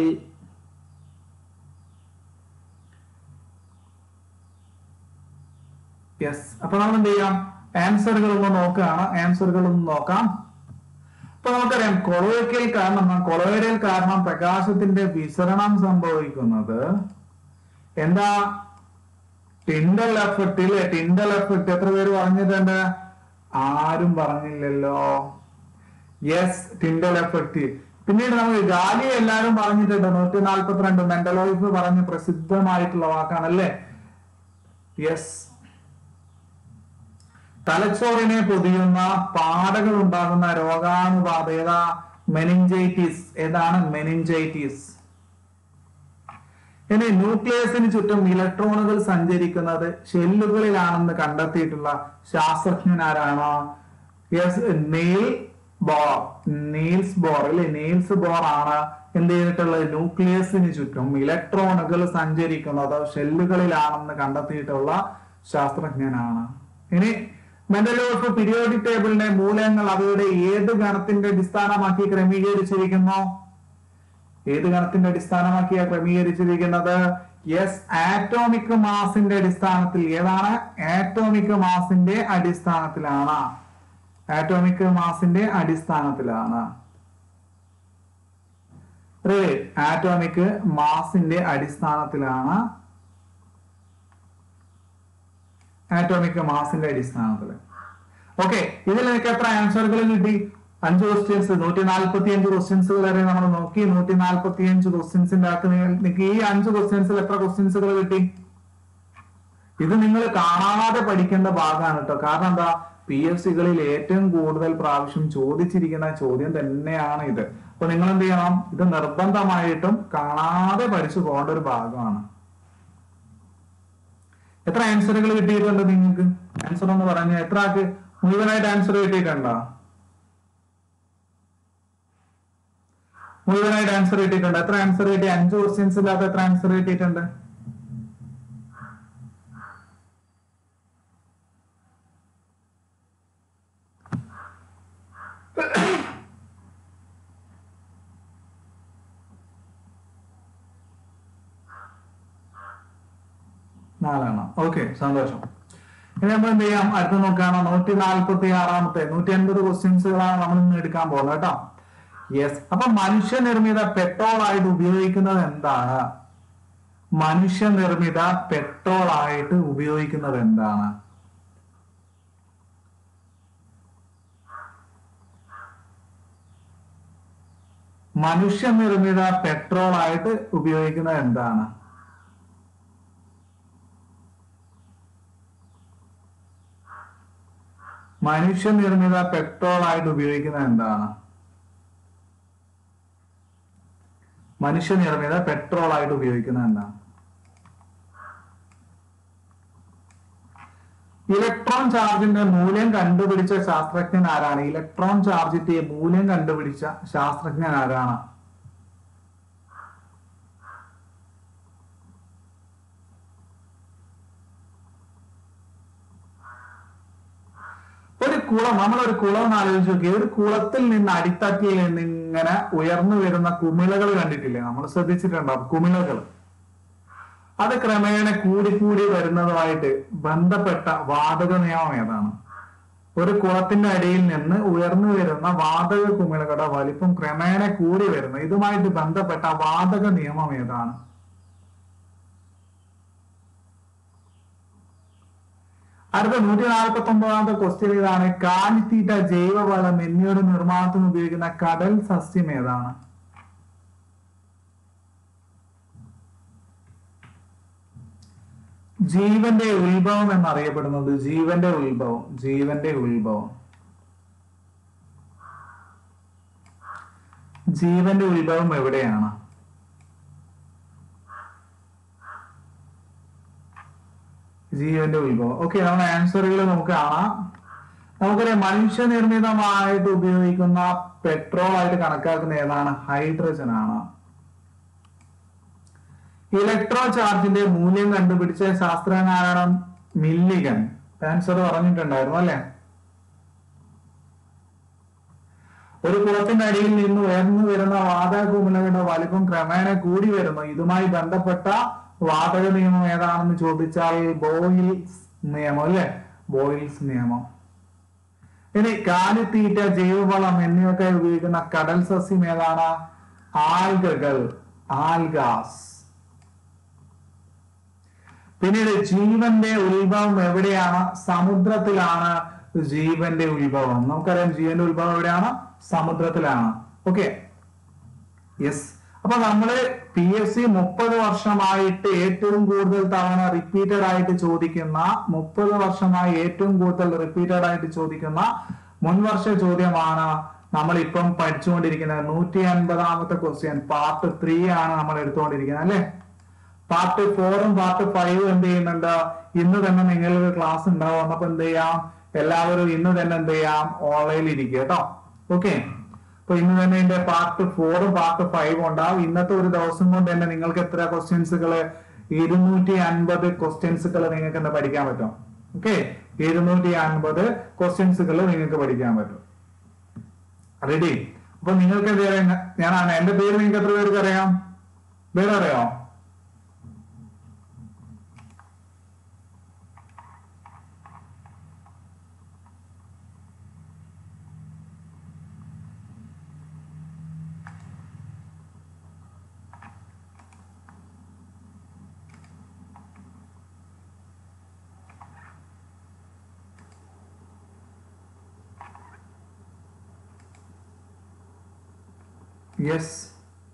യെസ് അപ്പൊ നമ്മൾ എന്ത് ചെയ്യാം ആൻസറുകൾ ഒന്ന് നോക്കുകയാണ് ആൻസറുകൾ ഒന്ന് നോക്കാം അപ്പൊ നമുക്കറിയാം കൊളോയ്ക്കൽ കാരണം കൊളോയിഡൽ കാരണം പ്രകാശത്തിന്റെ വിസരണം സംഭവിക്കുന്നത് എന്താ ടിൻഡൽ എഫക്റ്റ് ഇല്ലേ ടിൻഡൽ എഫക്റ്റ് എത്ര പേര് പറഞ്ഞിട്ടുണ്ട് ആരും പറഞ്ഞില്ലല്ലോ യെസ് ടിൻഡൽ എഫക്റ്റ് പിന്നീട് നമുക്ക് ഗാലി എല്ലാരും പറഞ്ഞിട്ടുണ്ട് നൂറ്റി നാൽപ്പത്തിരണ്ട് മെന്റലോയിഫ് പറഞ്ഞ് പ്രസിദ്ധമായിട്ടുള്ള വാക്കാണല്ലേ യെസ് തലച്ചോറിനെ പൊതിയുന്ന പാടകൾ ഉണ്ടാകുന്ന രോഗാണുബാധ ഏതാ മെനിഞ്ചൈറ്റിസ് ഏതാണ് മെനിഞ്ചൈറ്റിസ് ഇനി ന്യൂക്ലിയസിന് ചുറ്റും ഇലക്ട്രോണുകൾ സഞ്ചരിക്കുന്നത് ഷെല്ലുകളിലാണെന്ന് കണ്ടെത്തിയിട്ടുള്ള ശാസ്ത്രജ്ഞൻ ആരാണ് yes Neil Bohr Niels Bohr അല്ലെ നീൽസ് ബോർ ആണ് എന്ത് ചെയ്തിട്ടുള്ളത് ന്യൂക്ലിയസിന് ചുറ്റും ഇലക്ട്രോണുകൾ സഞ്ചരിക്കുന്നത് ഷെല്ലുകളിലാണെന്ന് കണ്ടെത്തിയിട്ടുള്ള ശാസ്ത്രജ്ഞനാണ് ഇനി മെന്റലോഫ് പീരിയോഡിക് ടേബിളിന്റെ മൂലകങ്ങൾ അവയുടെ ഏത് ഗണത്തിന്റെ അടിസ്ഥാനമാക്കി ക്രമീകരിച്ചിരിക്കുന്നു ഏത് ഗണത്തിന്റെ അടിസ്ഥാനമാക്കിയാ ക്രമീകരിച്ചിരിക്കുന്നത് യെസ് ആറ്റോമിക് മാസിന്റെ അടിസ്ഥാനത്തിൽ ഏതാണ് ആറ്റോമിക് മാസിന്റെ അടിസ്ഥാനത്തിലാണ് ആറ്റോമിക് മാസിന്റെ അടിസ്ഥാനത്തിലാണ് ആറ്റോമിക് മാസിന്റെ അടിസ്ഥാനത്തിലാണ് ആറ്റോമിക് മാസിന്റെ അടിസ്ഥാനത്തിൽ ഓക്കെ ഇതിൽ നിങ്ങൾക്ക് എത്ര ആൻസറുകൾ കിട്ടി അഞ്ച് ക്വസ്റ്റ്യൻസ് നൂറ്റി നാൽപ്പത്തി അഞ്ച് ക്വസ്റ്റ്യൻസുകൾ വരെ നമ്മൾ നോക്കി നൂറ്റി നാൽപ്പത്തി അഞ്ച് ക്വസ്റ്റ്യൻസിന്റെ അകത്ത് നിങ്ങൾക്ക് ഈ അഞ്ച് ക്വസ്റ്റ്യൻസിൽ എത്ര ക്വസ്റ്റ്യൻസുകൾ കിട്ടി ഇത് നിങ്ങൾ കാണാതെ പഠിക്കേണ്ട ഭാഗമാണ് കേട്ടോ കാരണം എന്താ പി എസ് സികളിൽ ഏറ്റവും കൂടുതൽ പ്രാവശ്യം ചോദിച്ചിരിക്കുന്ന ചോദ്യം തന്നെയാണ് ഇത് അപ്പൊ നിങ്ങൾ എന്ത് ചെയ്യണം ഇത് നിർബന്ധമായിട്ടും കാണാതെ പഠിച്ചു പോകേണ്ട ഒരു ഭാഗമാണ് എത്ര ആൻസറുകൾ കിട്ടിയിട്ടുണ്ട് നിങ്ങൾക്ക് ആൻസർ എന്ന് പറഞ്ഞ എത്ര ആൾക്ക് മുഴുവനായിട്ട് ആൻസർ കിട്ടിയിട്ടുണ്ടോ മുഴുവനായിട്ട് ആൻസർ കിട്ടിയിട്ടുണ്ട് എത്ര ആൻസർ കിട്ടി അഞ്ച് ക്വസ്റ്റ്യൻസ് ഇല്ലാത്ത എത്ര ആൻസർ കിട്ടിയിട്ടുണ്ട് നാലെണ്ണം ഓക്കെ സന്തോഷം ഇനി നമ്മൾ എന്ത് ചെയ്യാം അടുത്ത നോക്കുകയാണ് നൂറ്റി നാൽപ്പത്തി ആറാമത്തെ നൂറ്റി അൻപത് ക്വസ്റ്റ്യൻസുകളാണ് നമ്മൾ ഇന്ന് എടുക്കാൻ പോകുന്നത് കേട്ടോ യെസ് അപ്പൊ മനുഷ്യനിർമ്മിത പെട്രോൾ ആയിട്ട് ഉപയോഗിക്കുന്നത് എന്താണ് മനുഷ്യനിർമ്മിത പെട്രോൾ ആയിട്ട് ഉപയോഗിക്കുന്നത് എന്താണ് മനുഷ്യനിർമ്മിത പെട്രോൾ ആയിട്ട് ഉപയോഗിക്കുന്നത് എന്താണ് മനുഷ്യനിർമ്മിത പെട്രോൾ ആയിട്ട് ഉപയോഗിക്കുന്നത് എന്താണ് മനുഷ്യനിർമ്മിത പെട്രോൾ ആയിട്ട് ഉപയോഗിക്കുന്നത് എന്താണ് ഇലക്ട്രോൺ ചാർജിന്റെ മൂല്യം കണ്ടുപിടിച്ച ശാസ്ത്രജ്ഞൻ ആരാണ് ഇലക്ട്രോൺ ചാർജിന്റെ മൂല്യം കണ്ടുപിടിച്ച ശാസ്ത്രജ്ഞൻ ആരാണ് ഒരു കുളം നമ്മളൊരു കുളം എന്ന് ആലോചിച്ച് നോക്കി ഒരു കുളത്തിൽ നിന്ന് അടിത്തട്ടിൽ നിന്ന് ഇങ്ങനെ ഉയർന്നു വരുന്ന കുമിളകൾ കണ്ടിട്ടില്ലേ നമ്മൾ ശ്രദ്ധിച്ചിട്ടുണ്ടാവും കുമിളകൾ അത് ക്രമേണ കൂടി കൂടി വരുന്നതുമായിട്ട് ബന്ധപ്പെട്ട വാതക നിയമം ഏതാണ് ഒരു കുളത്തിന്റെ അടിയിൽ നിന്ന് ഉയർന്നു വരുന്ന വാതക കുമിളകളുടെ വലിപ്പം ക്രമേണ കൂടി വരുന്നു ഇതുമായിട്ട് ബന്ധപ്പെട്ട വാതക നിയമം ഏതാണ് അടുത്ത നൂറ്റി നാൽപ്പത്തി ഒമ്പതാമത്തെ ക്വസ്റ്റ്യൻ ഇതാണ് കാലിത്തീറ്റ ജൈവവളം എന്നിവയുടെ നിർമ്മാണത്തിന് ഉപയോഗിക്കുന്ന കടൽ സസ്യം ഏതാണ് ജീവന്റെ ഉത്ഭവം എന്നറിയപ്പെടുന്നത് ജീവന്റെ ഉത്ഭവം ജീവന്റെ ഉത്ഭവം ജീവന്റെ ഉത്ഭവം എവിടെയാണ് ജീവന്റെ ഉത്ഭവം ഓക്കെ നമ്മുടെ ആൻസറുകൾ നമുക്ക് കാണാം നമുക്കറിയാം മനുഷ്യനിർമ്മിതമായിട്ട് ഉപയോഗിക്കുന്ന പെട്രോൾ ആയിട്ട് കണക്കാക്കുന്ന ഏതാണ് ഹൈഡ്രജൻ ആണ് ഇലക്ട്രോ ചാർജിന്റെ മൂല്യം കണ്ടുപിടിച്ച ശാസ്ത്രജ്ഞനാണ് മില്ലിഗൻ ആൻസർ പറഞ്ഞിട്ടുണ്ടായിരുന്നു അല്ലെ ഒരു കുളത്തിന്റെ അടിയിൽ നിന്ന് ഉയർന്നു വരുന്ന വാതകകുമിളകളുടെ വലിപ്പം ക്രമേണ കൂടി വരുന്നു ഇതുമായി ബന്ധപ്പെട്ട വാതക നിയമം ഏതാണെന്ന് ചോദിച്ചാൽ ബോയിൽസ് നിയമം അല്ലെ ബോയിൽസ് നിയമം ഇനി കാലിത്തീറ്റ ജൈവവളം എന്നിവയൊക്കെ ഉപയോഗിക്കുന്ന കടൽ സസ്യം ഏതാണ് ആൽഗകൾ ആൽഗാസ് പിന്നീട് ജീവന്റെ ഉത്ഭവം എവിടെയാണ് സമുദ്രത്തിലാണ് ജീവന്റെ ഉത്ഭവം നമുക്കറിയാം ജീവന്റെ ഉത്ഭവം എവിടെയാണ് സമുദ്രത്തിലാണ് ഓക്കെ യെസ് അപ്പൊ നമ്മള് പി എസ് സി മുപ്പത് വർഷമായിട്ട് ഏറ്റവും കൂടുതൽ തവണ റിപ്പീറ്റഡ് ആയിട്ട് ചോദിക്കുന്ന മുപ്പത് വർഷമായി ഏറ്റവും കൂടുതൽ റിപ്പീറ്റഡ് ആയിട്ട് ചോദിക്കുന്ന മുൻവർഷ ചോദ്യമാണ് നമ്മൾ ഇപ്പം പഠിച്ചുകൊണ്ടിരിക്കുന്നത് നൂറ്റി അൻപതാമത്തെ ക്വസ്റ്റ്യൻ പാർട്ട് ത്രീ ആണ് നമ്മൾ എടുത്തുകൊണ്ടിരിക്കുന്നത് അല്ലെ പാർട്ട് ഫോറും പാർട്ട് ഫൈവും എന്ത് ചെയ്യുന്നുണ്ട് ഇന്ന് തന്നെ നിങ്ങൾക്ക് ക്ലാസ് ഉണ്ടാവും അപ്പൊ എന്ത് ചെയ്യാം എല്ലാവരും ഇന്ന് തന്നെ എന്ത് ചെയ്യാം ഓൺലൈനിൽ ഇരിക്കുക കേട്ടോ ഓക്കെ അപ്പൊ ഇന്ന് തന്നെ ഇതിന്റെ പാർട്ട് ഫോറും പാർട്ട് ഫൈവും ഉണ്ടാവും ഇന്നത്തെ ഒരു ദിവസം കൊണ്ട് തന്നെ നിങ്ങൾക്ക് എത്ര ക്വസ്റ്റ്യൻസുകള് ഇരുന്നൂറ്റി അൻപത് ക്വസ്റ്റ്യൻസുകൾ നിങ്ങൾക്ക് എന്താ പഠിക്കാൻ പറ്റും ഓക്കെ ഇരുന്നൂറ്റി അൻപത് ക്വസ്റ്റ്യൻസുകൾ നിങ്ങൾക്ക് പഠിക്കാൻ പറ്റും റെഡി അപ്പൊ നിങ്ങൾക്ക് എന്ത് ചെയ്യാം ഞാനാണ് എന്റെ പേര് നിങ്ങൾക്ക് എത്ര പേർക്ക് അറിയാം പേര് അറിയോ Yes.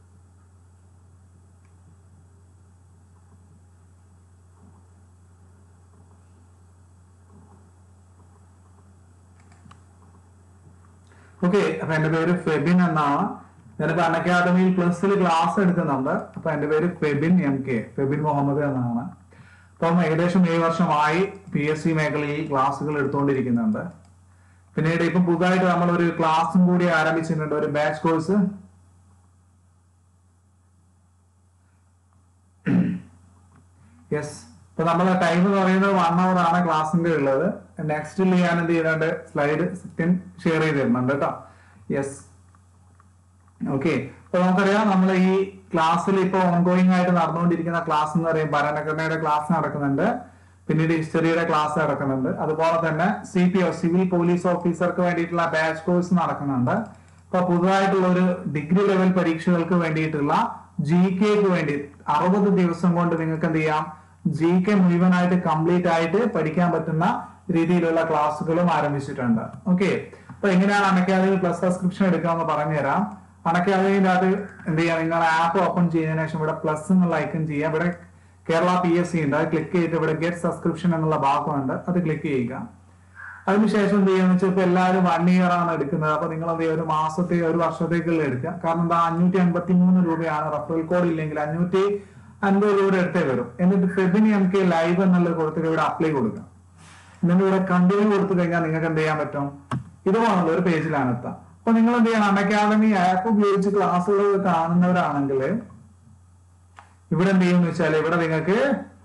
ഓക്കെ അപ്പൊ എന്റെ പേര് ഫെബിൻ എന്നാണ് ഞാനിപ്പോ അൺ അക്കാദമിയിൽ പ്ലസിൽ ക്ലാസ് എടുക്കുന്നുണ്ട് അപ്പൊ എന്റെ പേര് ഫെബിൻ എം കെ ഫെബിൻ മുഹമ്മദ് എന്നാണ് അപ്പം ഏകദേശം ഏഴ് വർഷമായി പി എസ് സി മേഖലയിൽ ക്ലാസ്സുകൾ എടുത്തുകൊണ്ടിരിക്കുന്നുണ്ട് പിന്നീട് ഇപ്പം പുതുതായിട്ട് നമ്മൾ ഒരു ക്ലാസ്സും കൂടി ആരംഭിച്ചിട്ടുണ്ട് ഒരു ബാച്ച് കോഴ്സ് യെസ് ഇപ്പൊ നമ്മളെ ടൈം എന്ന് പറയുന്നത് വൺ അവർ ആണ് ക്ലാസ്സിന്റെ ഉള്ളത് നെക്സ്റ്റിൽ ഞാൻ എന്ത് ചെയ്യുന്നുണ്ട് സ്ലൈഡ് സെക്കൻഡ് ഷെയർ ചെയ്ത് തരുന്നുണ്ട് കേട്ടോ യെസ് ഓക്കെ അപ്പൊ നമുക്കറിയാം നമ്മൾ ഈ ക്ലാസ്സിൽ ഇപ്പൊ ഓൺഗോയിങ് ആയിട്ട് നടന്നുകൊണ്ടിരിക്കുന്ന ക്ലാസ് എന്ന് പറയും ഭരണഘടനയുടെ ക്ലാസ് നടക്കുന്നുണ്ട് പിന്നീട് ഹിസ്റ്ററിയുടെ ക്ലാസ് നടക്കുന്നുണ്ട് അതുപോലെ തന്നെ C P O civil police ഓഫീസർക്ക് വേണ്ടിയിട്ടുള്ള ബാച്ച് കോഴ്സ് നടക്കുന്നുണ്ട് ഇപ്പൊ പുതുതായിട്ടുള്ള ഒരു ഡിഗ്രി ലെവൽ പരീക്ഷകൾക്ക് വേണ്ടിയിട്ടുള്ള ജി കെക്ക് വേണ്ടി അറുപത് ദിവസം കൊണ്ട് നിങ്ങൾക്ക് എന്ത് ചെയ്യാം ജി കെ മുഴുവനായിട്ട് കംപ്ലീറ്റ് ആയിട്ട് പഠിക്കാൻ പറ്റുന്ന രീതിയിലുള്ള ക്ലാസ്സുകളും ആരംഭിച്ചിട്ടുണ്ട് ഓക്കെ അപ്പൊ എങ്ങനെയാണ് അണക്കാദമി പ്ലസ് സബ്സ്ക്രിപ്ഷൻ എടുക്കാമെന്ന് പറഞ്ഞുതരാം അണക്കാദമിന്റെ അത് എന്ത് ചെയ്യാം നിങ്ങൾ ആപ്പ് ഓപ്പൺ ചെയ്തതിനു ശേഷം ഇവിടെ പ്ലസ് എന്നുള്ള ഐക്കൺ ചെയ്യാം ഇവിടെ കേരള പി എസ് സി ഉണ്ട് അത് ക്ലിക്ക് ചെയ്തിട്ട് ഇവിടെ ഗെറ്റ് സബ്സ്ക്രിപ്ഷൻ എന്നുള്ള ഭാഗമുണ്ട് അത് ക്ലിക്ക് ചെയ്യുക അതിനുശേഷം എന്ത് ചെയ്യാന്ന് വെച്ചാൽ ഇപ്പൊ എല്ലാവരും വൺ ഇയർ ആണ് എടുക്കുന്നത് അപ്പൊ നിങ്ങൾ എന്ത് ചെയ്യുക ഒരു മാസത്തെ ഒരു വർഷത്തേക്കുള്ള എടുക്കുക കാരണം എന്താ അഞ്ഞൂറ്റി അൻപത്തി മൂന്ന് രൂപയാണ് റഫറൽ കോഡ് ഇല്ലെങ്കിൽ അഞ്ഞൂറ്റി അൻപത് രൂപ എടുത്തേ വരും എന്നിട്ട് ഫെബിനി നമുക്ക് ലൈവ് എന്നുള്ളത് കൊടുത്തിട്ട് ഇവിടെ അപ്ലൈ കൊടുക്കുക എന്നിട്ട് ഇവിടെ കണ്ടിന്യൂ കൊടുത്തു കഴിഞ്ഞാൽ നിങ്ങൾക്ക് എന്ത് ചെയ്യാൻ പറ്റും ഇതുപോലുള്ള ഒരു പേജിലാണ് എത്താം അപ്പൊ നിങ്ങൾ എന്ത് ചെയ്യണം അക്കാദമി ആപ്പ് ഉപയോഗിച്ച് ക്ലാസ്സുകൾ കാണുന്നവരാണെങ്കിൽ ഇവിടെ എന്ത് ചെയ്യുമെന്ന് വെച്ചാൽ ഇവിടെ നിങ്ങൾക്ക്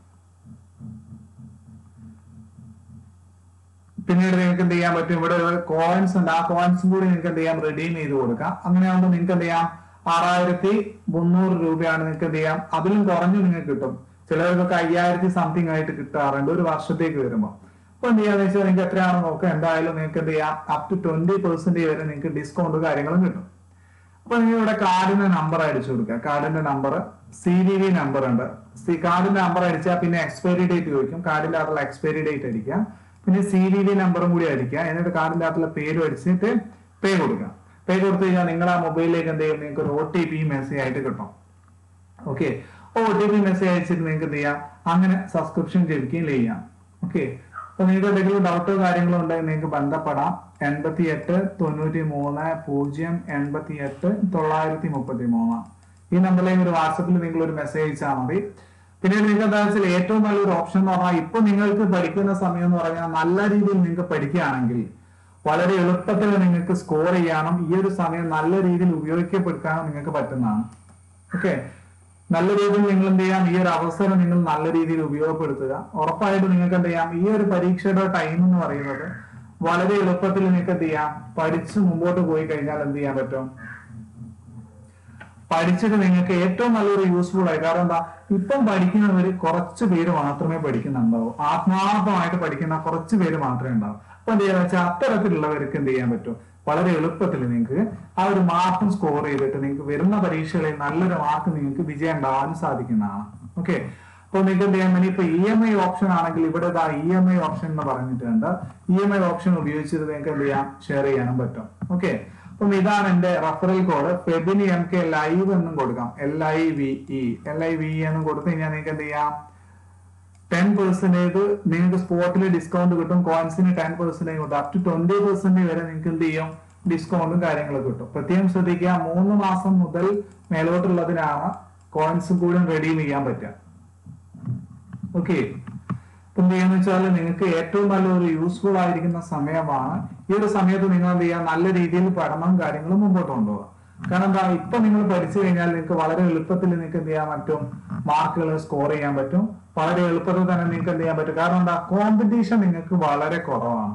പിന്നീട് നിങ്ങൾക്ക് എന്ത് ചെയ്യാൻ പറ്റും ഇവിടെ കോയിൻസ് ഉണ്ട് ആ കോയിൻസും കൂടി നിങ്ങൾക്ക് എന്ത് ചെയ്യാം റിഡീം ചെയ്ത് കൊടുക്കാം അങ്ങനെയാകുമ്പോൾ നിങ്ങൾക്ക് എന്ത് ചെയ്യാം ആറായിരത്തി മുന്നൂറ് രൂപയാണ് നിങ്ങൾക്ക് എന്ത് ചെയ്യാം അതിലും കുറഞ്ഞു നിങ്ങൾക്ക് കിട്ടും ചിലർക്കൊക്കെ അയ്യായിരത്തി സംതിങ് ആയിട്ട് കിട്ടാറുണ്ട് ഒരു വർഷത്തേക്ക് വരുമ്പോൾ അപ്പൊ എന്ത് ചെയ്യാന്ന് വെച്ചാൽ നിങ്ങൾക്ക് എത്രയാണെന്ന് നോക്കുക എന്തായാലും നിങ്ങൾക്ക് എന്ത് ചെയ്യാം അപ് ടു ട്വന്റി പെർസെന്റേജ് വരെ നിങ്ങൾക്ക് ഡിസ്കൗണ്ട് കാര്യങ്ങളും കിട്ടും അപ്പൊ നിങ്ങൾ ഇവിടെ കാർഡിന്റെ നമ്പർ അടിച്ചു കൊടുക്കുക കാർഡിന്റെ number C V V number ഉണ്ട് സി കാർഡിന്റെ നമ്പർ അടിച്ചാൽ പിന്നെ എക്സ്പയറി ഡേറ്റ് ചോദിക്കും കാർഡിന്റെ അകത്തുള്ള എക്സ്പയറി ഡേറ്റ് അടിക്കുക പിന്നെ സി വി വി നമ്പറും കൂടി അടിക്കുക എന്നിട്ട് കാർഡിന്റെ അകത്തുള്ള പേരും അടിച്ചിട്ട് പേ കൊടുക്കുക പേ കൊടുത്തു കഴിഞ്ഞാൽ നിങ്ങൾ ആ മൊബൈലിലേക്ക് എന്ത് ചെയ്യും നിങ്ങൾക്ക് ഒരു ഒ ടി പി മെസ്സേജ് ആയിട്ട് കിട്ടും okay O T P message അയച്ചിട്ട് നിങ്ങൾക്ക് എന്ത് ചെയ്യാം അങ്ങനെ സബ്സ്ക്രിപ്ഷൻ ലഭിക്കുകയും ചെയ്യാം ഓക്കെ അപ്പൊ നിങ്ങൾക്ക് എന്തെങ്കിലും ഡൗട്ടോ കാര്യങ്ങളോ ഉണ്ടെങ്കിൽ നിങ്ങൾക്ക് ബന്ധപ്പെടാം എൺപത്തി എട്ട് തൊണ്ണൂറ്റി മൂന്ന് പൂജ്യം എൺപത്തി എട്ട് തൊള്ളായിരത്തി മുപ്പത്തി മൂന്ന് ഈ നമ്പറിലേക്ക് ഒരു വാട്സപ്പിൽ നിങ്ങൾ ഒരു മെസ്സേജ് അയച്ചാൽ മതി പിന്നെ നിങ്ങൾക്ക് എന്താ വെച്ചാൽ ഏറ്റവും നല്ലൊരു ഓപ്ഷൻ എന്ന് പറഞ്ഞാൽ ഇപ്പൊ നിങ്ങൾക്ക് പഠിക്കുന്ന സമയം എന്ന് പറഞ്ഞാൽ നല്ല രീതിയിൽ നിങ്ങൾക്ക് പഠിക്കുകയാണെങ്കിൽ വളരെ എളുപ്പത്തിൽ നിങ്ങൾക്ക് സ്കോർ ചെയ്യാനും ഈ ഒരു സമയം നല്ല രീതിയിൽ ഉപയോഗിക്കപ്പെടുത്താനും നിങ്ങൾക്ക് പറ്റുന്നതാണ് ഓക്കെ നല്ല രീതിയിൽ നിങ്ങൾ എന്ത് ചെയ്യാം ഈ ഒരു അവസരം നിങ്ങൾ നല്ല രീതിയിൽ ഉപയോഗപ്പെടുത്തുക ഉറപ്പായിട്ടും നിങ്ങൾക്ക് എന്ത് ചെയ്യാം ഈ ഒരു പരീക്ഷയുടെ ടൈം എന്ന് പറയുന്നത് വളരെ എളുപ്പത്തിൽ നിങ്ങൾക്ക് എന്ത് ചെയ്യാം പഠിച്ച് മുമ്പോട്ട് പോയി കഴിഞ്ഞാൽ എന്ത് ചെയ്യാൻ പറ്റും പഠിച്ചിട്ട് നിങ്ങൾക്ക് ഏറ്റവും നല്ലൊരു യൂസ്ഫുൾ ആയി കാരണം എന്താ ഇപ്പം പഠിക്കുന്നവർ കുറച്ച് പേര് മാത്രമേ പഠിക്കുന്നുണ്ടാവൂ ആത്മാർത്ഥമായിട്ട് പഠിക്കുന്ന കുറച്ച് പേര് മാത്രമേ ഉണ്ടാവൂ അപ്പൊ എന്ത് ചെയ്യാന്ന് വെച്ചാൽ അത്തരത്തിലുള്ളവർക്ക് എന്ത് ചെയ്യാൻ പറ്റും വളരെ എളുപ്പത്തിൽ നിങ്ങൾക്ക് ആ ഒരു മാർക്കും സ്കോർ ചെയ്തിട്ട് നിങ്ങൾക്ക് വരുന്ന പരീക്ഷകളിൽ നല്ലൊരു മാർക്ക് നിങ്ങൾക്ക് വിജയം ഉണ്ടാവാൻ സാധിക്കുന്നതാണ് ഓക്കെ അപ്പൊ നിങ്ങൾക്ക് എന്ത് ചെയ്യാൻ വേണ്ടി ഇപ്പൊ ഇ എം ഐ ഓപ്ഷൻ ആണെങ്കിൽ ഇവിടെ ഇ എം ഐ ഓപ്ഷൻ എന്ന് പറഞ്ഞിട്ടുണ്ട് ഇ എം ഐ ഓപ്ഷൻ ഉപയോഗിച്ചിട്ട് നിങ്ങൾക്ക് എന്ത് ചെയ്യാം ഷെയർ ചെയ്യാനും പറ്റും ഓക്കെ അപ്പം ഇതാണ് എന്റെ റഫറൽ കോഡ് ഫെബിനി എം കെ ലൈവ് എന്നും കൊടുക്കാം L I V E L I V എന്നും കൊടുത്തു കഴിഞ്ഞാൽ നിങ്ങൾക്ക് എന്ത് ചെയ്യാം ടെൻ പെർസെന്റേജ് നിങ്ങൾക്ക് സ്പോട്ടിൽ ഡിസ്കൗണ്ട് കിട്ടും കോയിൻസിന് ടെൻ പെർസെന്റേജ് കിട്ടും അപ് ടു ട്വന്റി പെർസെന്റേജ് വരെ നിങ്ങൾക്ക് എന്ത് ചെയ്യും ഡിസ്കൗണ്ടും കാര്യങ്ങളും കിട്ടും പ്രത്യേകം ശ്രദ്ധിക്കുക മൂന്ന് മാസം മുതൽ മേലോട്ടുള്ളതിനാണ് കോയിൻസും കൂടി റെഡീം ചെയ്യാൻ പറ്റുക ഓക്കെ ഇപ്പം എന്ത് ചെയ്യാന്ന് വെച്ചാൽ നിങ്ങൾക്ക് ഏറ്റവും നല്ലൊരു യൂസ്ഫുൾ ആയിരിക്കുന്ന സമയമാണ് ഈ ഒരു സമയത്ത് നിങ്ങൾ എന്ത് ചെയ്യുക നല്ല രീതിയിൽ പഠനവും കാര്യങ്ങളും മുമ്പോട്ട് കൊണ്ടുപോകുക കാരണം എന്താ ഇപ്പൊ നിങ്ങൾ പഠിച്ചു കഴിഞ്ഞാൽ നിങ്ങൾക്ക് വളരെ എളുപ്പത്തിൽ നിങ്ങൾക്ക് എന്ത് ചെയ്യാൻ പറ്റും മാർക്കുകൾ സ്കോർ ചെയ്യാൻ പറ്റും വളരെ എളുപ്പത്തിൽ തന്നെ നിങ്ങൾക്ക് എന്ത് ചെയ്യാൻ പറ്റും കാരണം എന്താ കോമ്പറ്റീഷൻ നിങ്ങൾക്ക് വളരെ കുറവാണ്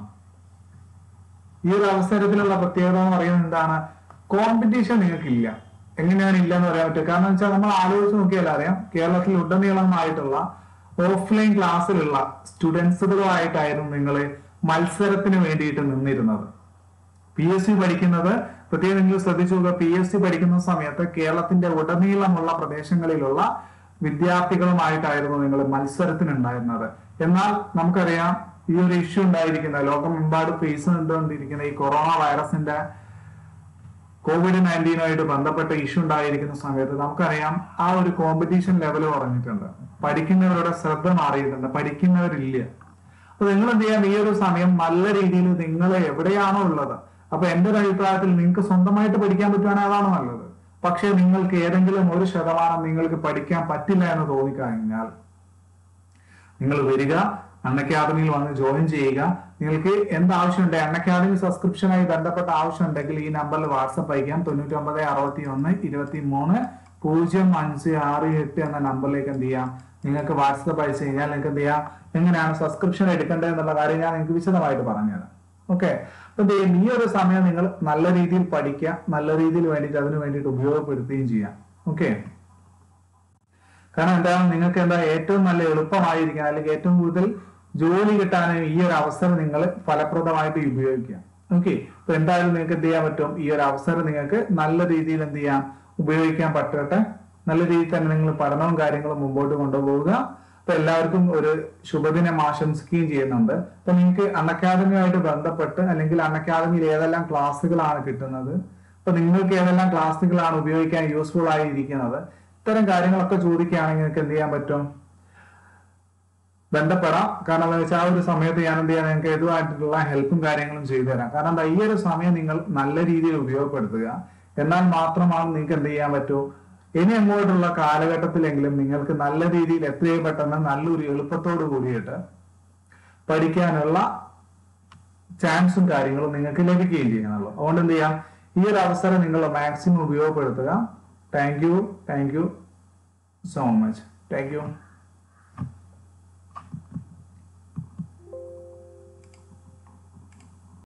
ഈ ഒരു അവസരത്തിലുള്ള പ്രത്യേകത എന്ന് പറയുന്നത് എന്താണ് കോമ്പറ്റീഷൻ നിങ്ങൾക്കില്ല എങ്ങനെയാണ് ഇല്ല എന്ന് പറയാൻ പറ്റും കാരണം വെച്ചാൽ നമ്മൾ ആലോചിച്ച് നോക്കിയാൽ അറിയാം കേരളത്തിൽ ഉടനീളമായിട്ടുള്ള ഓഫ്ലൈൻ ക്ലാസ്സിലുള്ള സ്റ്റുഡൻസുകളുമായിട്ടായിരുന്നു നിങ്ങൾ മത്സരത്തിന് വേണ്ടിയിട്ട് നിന്നിരുന്നത് പി എസ് സി പഠിക്കുന്നത് പ്രത്യേകം നിങ്ങൾ ശ്രദ്ധിച്ചു നോക്കുക പി എസ് സി പഠിക്കുന്ന സമയത്ത് കേരളത്തിന്റെ ഉടനീളമുള്ള പ്രദേശങ്ങളിലുള്ള വിദ്യാർത്ഥികളുമായിട്ടായിരുന്നു നിങ്ങൾ മത്സരത്തിനുണ്ടായിരുന്നത് എന്നാൽ നമുക്കറിയാം ഈ ഒരു ഇഷ്യൂ ഉണ്ടായിരിക്കുന്ന ലോകമെമ്പാടും ഫേസ് കണ്ടുകൊണ്ടിരിക്കുന്ന ഈ കൊറോണ വൈറസിന്റെ കോവിഡ് നയൻറ്റീനുമായിട്ട് ബന്ധപ്പെട്ട ഇഷ്യൂ ഉണ്ടായിരിക്കുന്ന സമയത്ത് നമുക്കറിയാം ആ ഒരു കോമ്പറ്റീഷൻ ലെവൽ കുറഞ്ഞിട്ടുണ്ട് പഠിക്കുന്നവരുടെ ശ്രദ്ധ മാറിയിട്ടുണ്ട് പഠിക്കുന്നവരില്ല അപ്പൊ നിങ്ങൾ എന്ത് ചെയ്യാം ഈ ഒരു സമയം നല്ല രീതിയിൽ നിങ്ങൾ എവിടെയാണോ ഉള്ളത് അപ്പൊ എന്റെ ഒരു അഭിപ്രായത്തിൽ നിങ്ങൾക്ക് സ്വന്തമായിട്ട് പഠിക്കാൻ പറ്റുവാണെങ്കിൽ അതാണ് നല്ലത് പക്ഷെ നിങ്ങൾക്ക് ഏതെങ്കിലും ഒരു ശതമാനം നിങ്ങൾക്ക് പഠിക്കാൻ പറ്റില്ല എന്ന് തോന്നിക്കഴിഞ്ഞാൽ നിങ്ങൾ വരിക അൺ അക്കാദമിയിൽ വന്ന് ജോയിൻ ചെയ്യുക നിങ്ങൾക്ക് എന്ത് ആവശ്യമുണ്ട് അൺ അക്കാദമി സബ്സ്ക്രിപ്ഷനായി ബന്ധപ്പെട്ട ആവശ്യം ഉണ്ടെങ്കിൽ ഈ നമ്പറിൽ വാട്സപ്പ് അയക്കാം തൊണ്ണൂറ്റി ഒമ്പത് അറുപത്തി ഒന്ന് ഇരുപത്തി മൂന്ന് പൂജ്യം അഞ്ച് ആറ് എട്ട് എന്ന നമ്പറിലേക്ക് എന്ത് ചെയ്യാം നിങ്ങൾക്ക് വാട്സപ്പ് അയച്ചു കഴിഞ്ഞാൽ നിങ്ങൾക്ക് എന്ത് ചെയ്യാം എങ്ങനെയാണ് സബ്സ്ക്രിപ്ഷൻ എടുക്കേണ്ടത് എന്നുള്ള കാര്യം ഞാൻ നിങ്ങൾക്ക് വിശദമായിട്ട് പറഞ്ഞുതരാം ഓക്കെ അപ്പൊ എന്ത് ചെയ്യും ഈ ഒരു സമയം നിങ്ങൾ നല്ല രീതിയിൽ പഠിക്കുക നല്ല രീതിയിൽ വേണ്ടിയിട്ട് അതിന് വേണ്ടിയിട്ട് ഉപയോഗപ്പെടുത്തുകയും ചെയ്യാം ഓക്കെ കാരണം എന്താണ് നിങ്ങൾക്ക് എന്താ ഏറ്റവും നല്ല എളുപ്പമായിരിക്കാൻ അല്ലെങ്കിൽ ഏറ്റവും കൂടുതൽ ജോലി കിട്ടാനും ഈ ഒരു അവസരം നിങ്ങൾ ഫലപ്രദമായിട്ട് ഉപയോഗിക്കുക ഓക്കെ അപ്പൊ എന്തായാലും നിങ്ങൾക്ക് എന്ത് ചെയ്യാൻ പറ്റും ഈ ഒരു അവസരം നിങ്ങൾക്ക് നല്ല രീതിയിൽ എന്ത് ചെയ്യാം ഉപയോഗിക്കാൻ പറ്റട്ടെ നല്ല രീതിയിൽ തന്നെ നിങ്ങൾ പഠനവും കാര്യങ്ങളും മുമ്പോട്ട് കൊണ്ടുപോവുക അപ്പൊ എല്ലാവർക്കും ഒരു ശുഭദിനം ആശംസിക്കുകയും ചെയ്യുന്നുണ്ട് അപ്പൊ നിങ്ങൾക്ക് അൺ അക്കാദമിയുമായിട്ട് ബന്ധപ്പെട്ട് അല്ലെങ്കിൽ അൺ അക്കാദമിയിൽ ഏതെല്ലാം ക്ലാസ്സുകളാണ് കിട്ടുന്നത് അപ്പൊ നിങ്ങൾക്ക് ഏതെല്ലാം ക്ലാസ്സുകളാണ് ഉപയോഗിക്കാൻ യൂസ്ഫുൾ ആയിരിക്കുന്നത് ഇത്തരം കാര്യങ്ങളൊക്കെ ചോദിക്കുകയാണെങ്കിൽ നിങ്ങൾക്ക് എന്ത് ചെയ്യാൻ പറ്റും ബന്ധപ്പെടാം കാരണം എന്താ വെച്ചാൽ ആ ഒരു സമയത്ത് ഞാൻ എന്ത് ചെയ്യാൻ നിങ്ങൾക്ക് ഇതുമായിട്ടുള്ള ഹെൽപ്പും കാര്യങ്ങളും ചെയ്തു തരാം കാരണം എന്താ ഈ ഒരു സമയം നിങ്ങൾ നല്ല രീതിയിൽ ഉപയോഗപ്പെടുത്തുക എന്നാൽ മാത്രമാണ് നിങ്ങൾക്ക് എന്ത് ചെയ്യാൻ പറ്റൂ ഇനി അങ്ങോട്ടുള്ള കാലഘട്ടത്തിലെങ്കിലും നിങ്ങൾക്ക് നല്ല രീതിയിൽ എത്രയും പെട്ടെന്ന് നല്ലൊരു എളുപ്പത്തോട് കൂടിയിട്ട് പഠിക്കാനുള്ള ചാൻസും കാര്യങ്ങളും നിങ്ങൾക്ക് ലഭിക്കുകയും ചെയ്യുന്നുള്ളൂ അതുകൊണ്ട് എന്ത് ചെയ്യാം ഈ ഒരു അവസരം നിങ്ങൾ മാക്സിമം ഉപയോഗപ്പെടുത്തുക thank you thank you so much thank U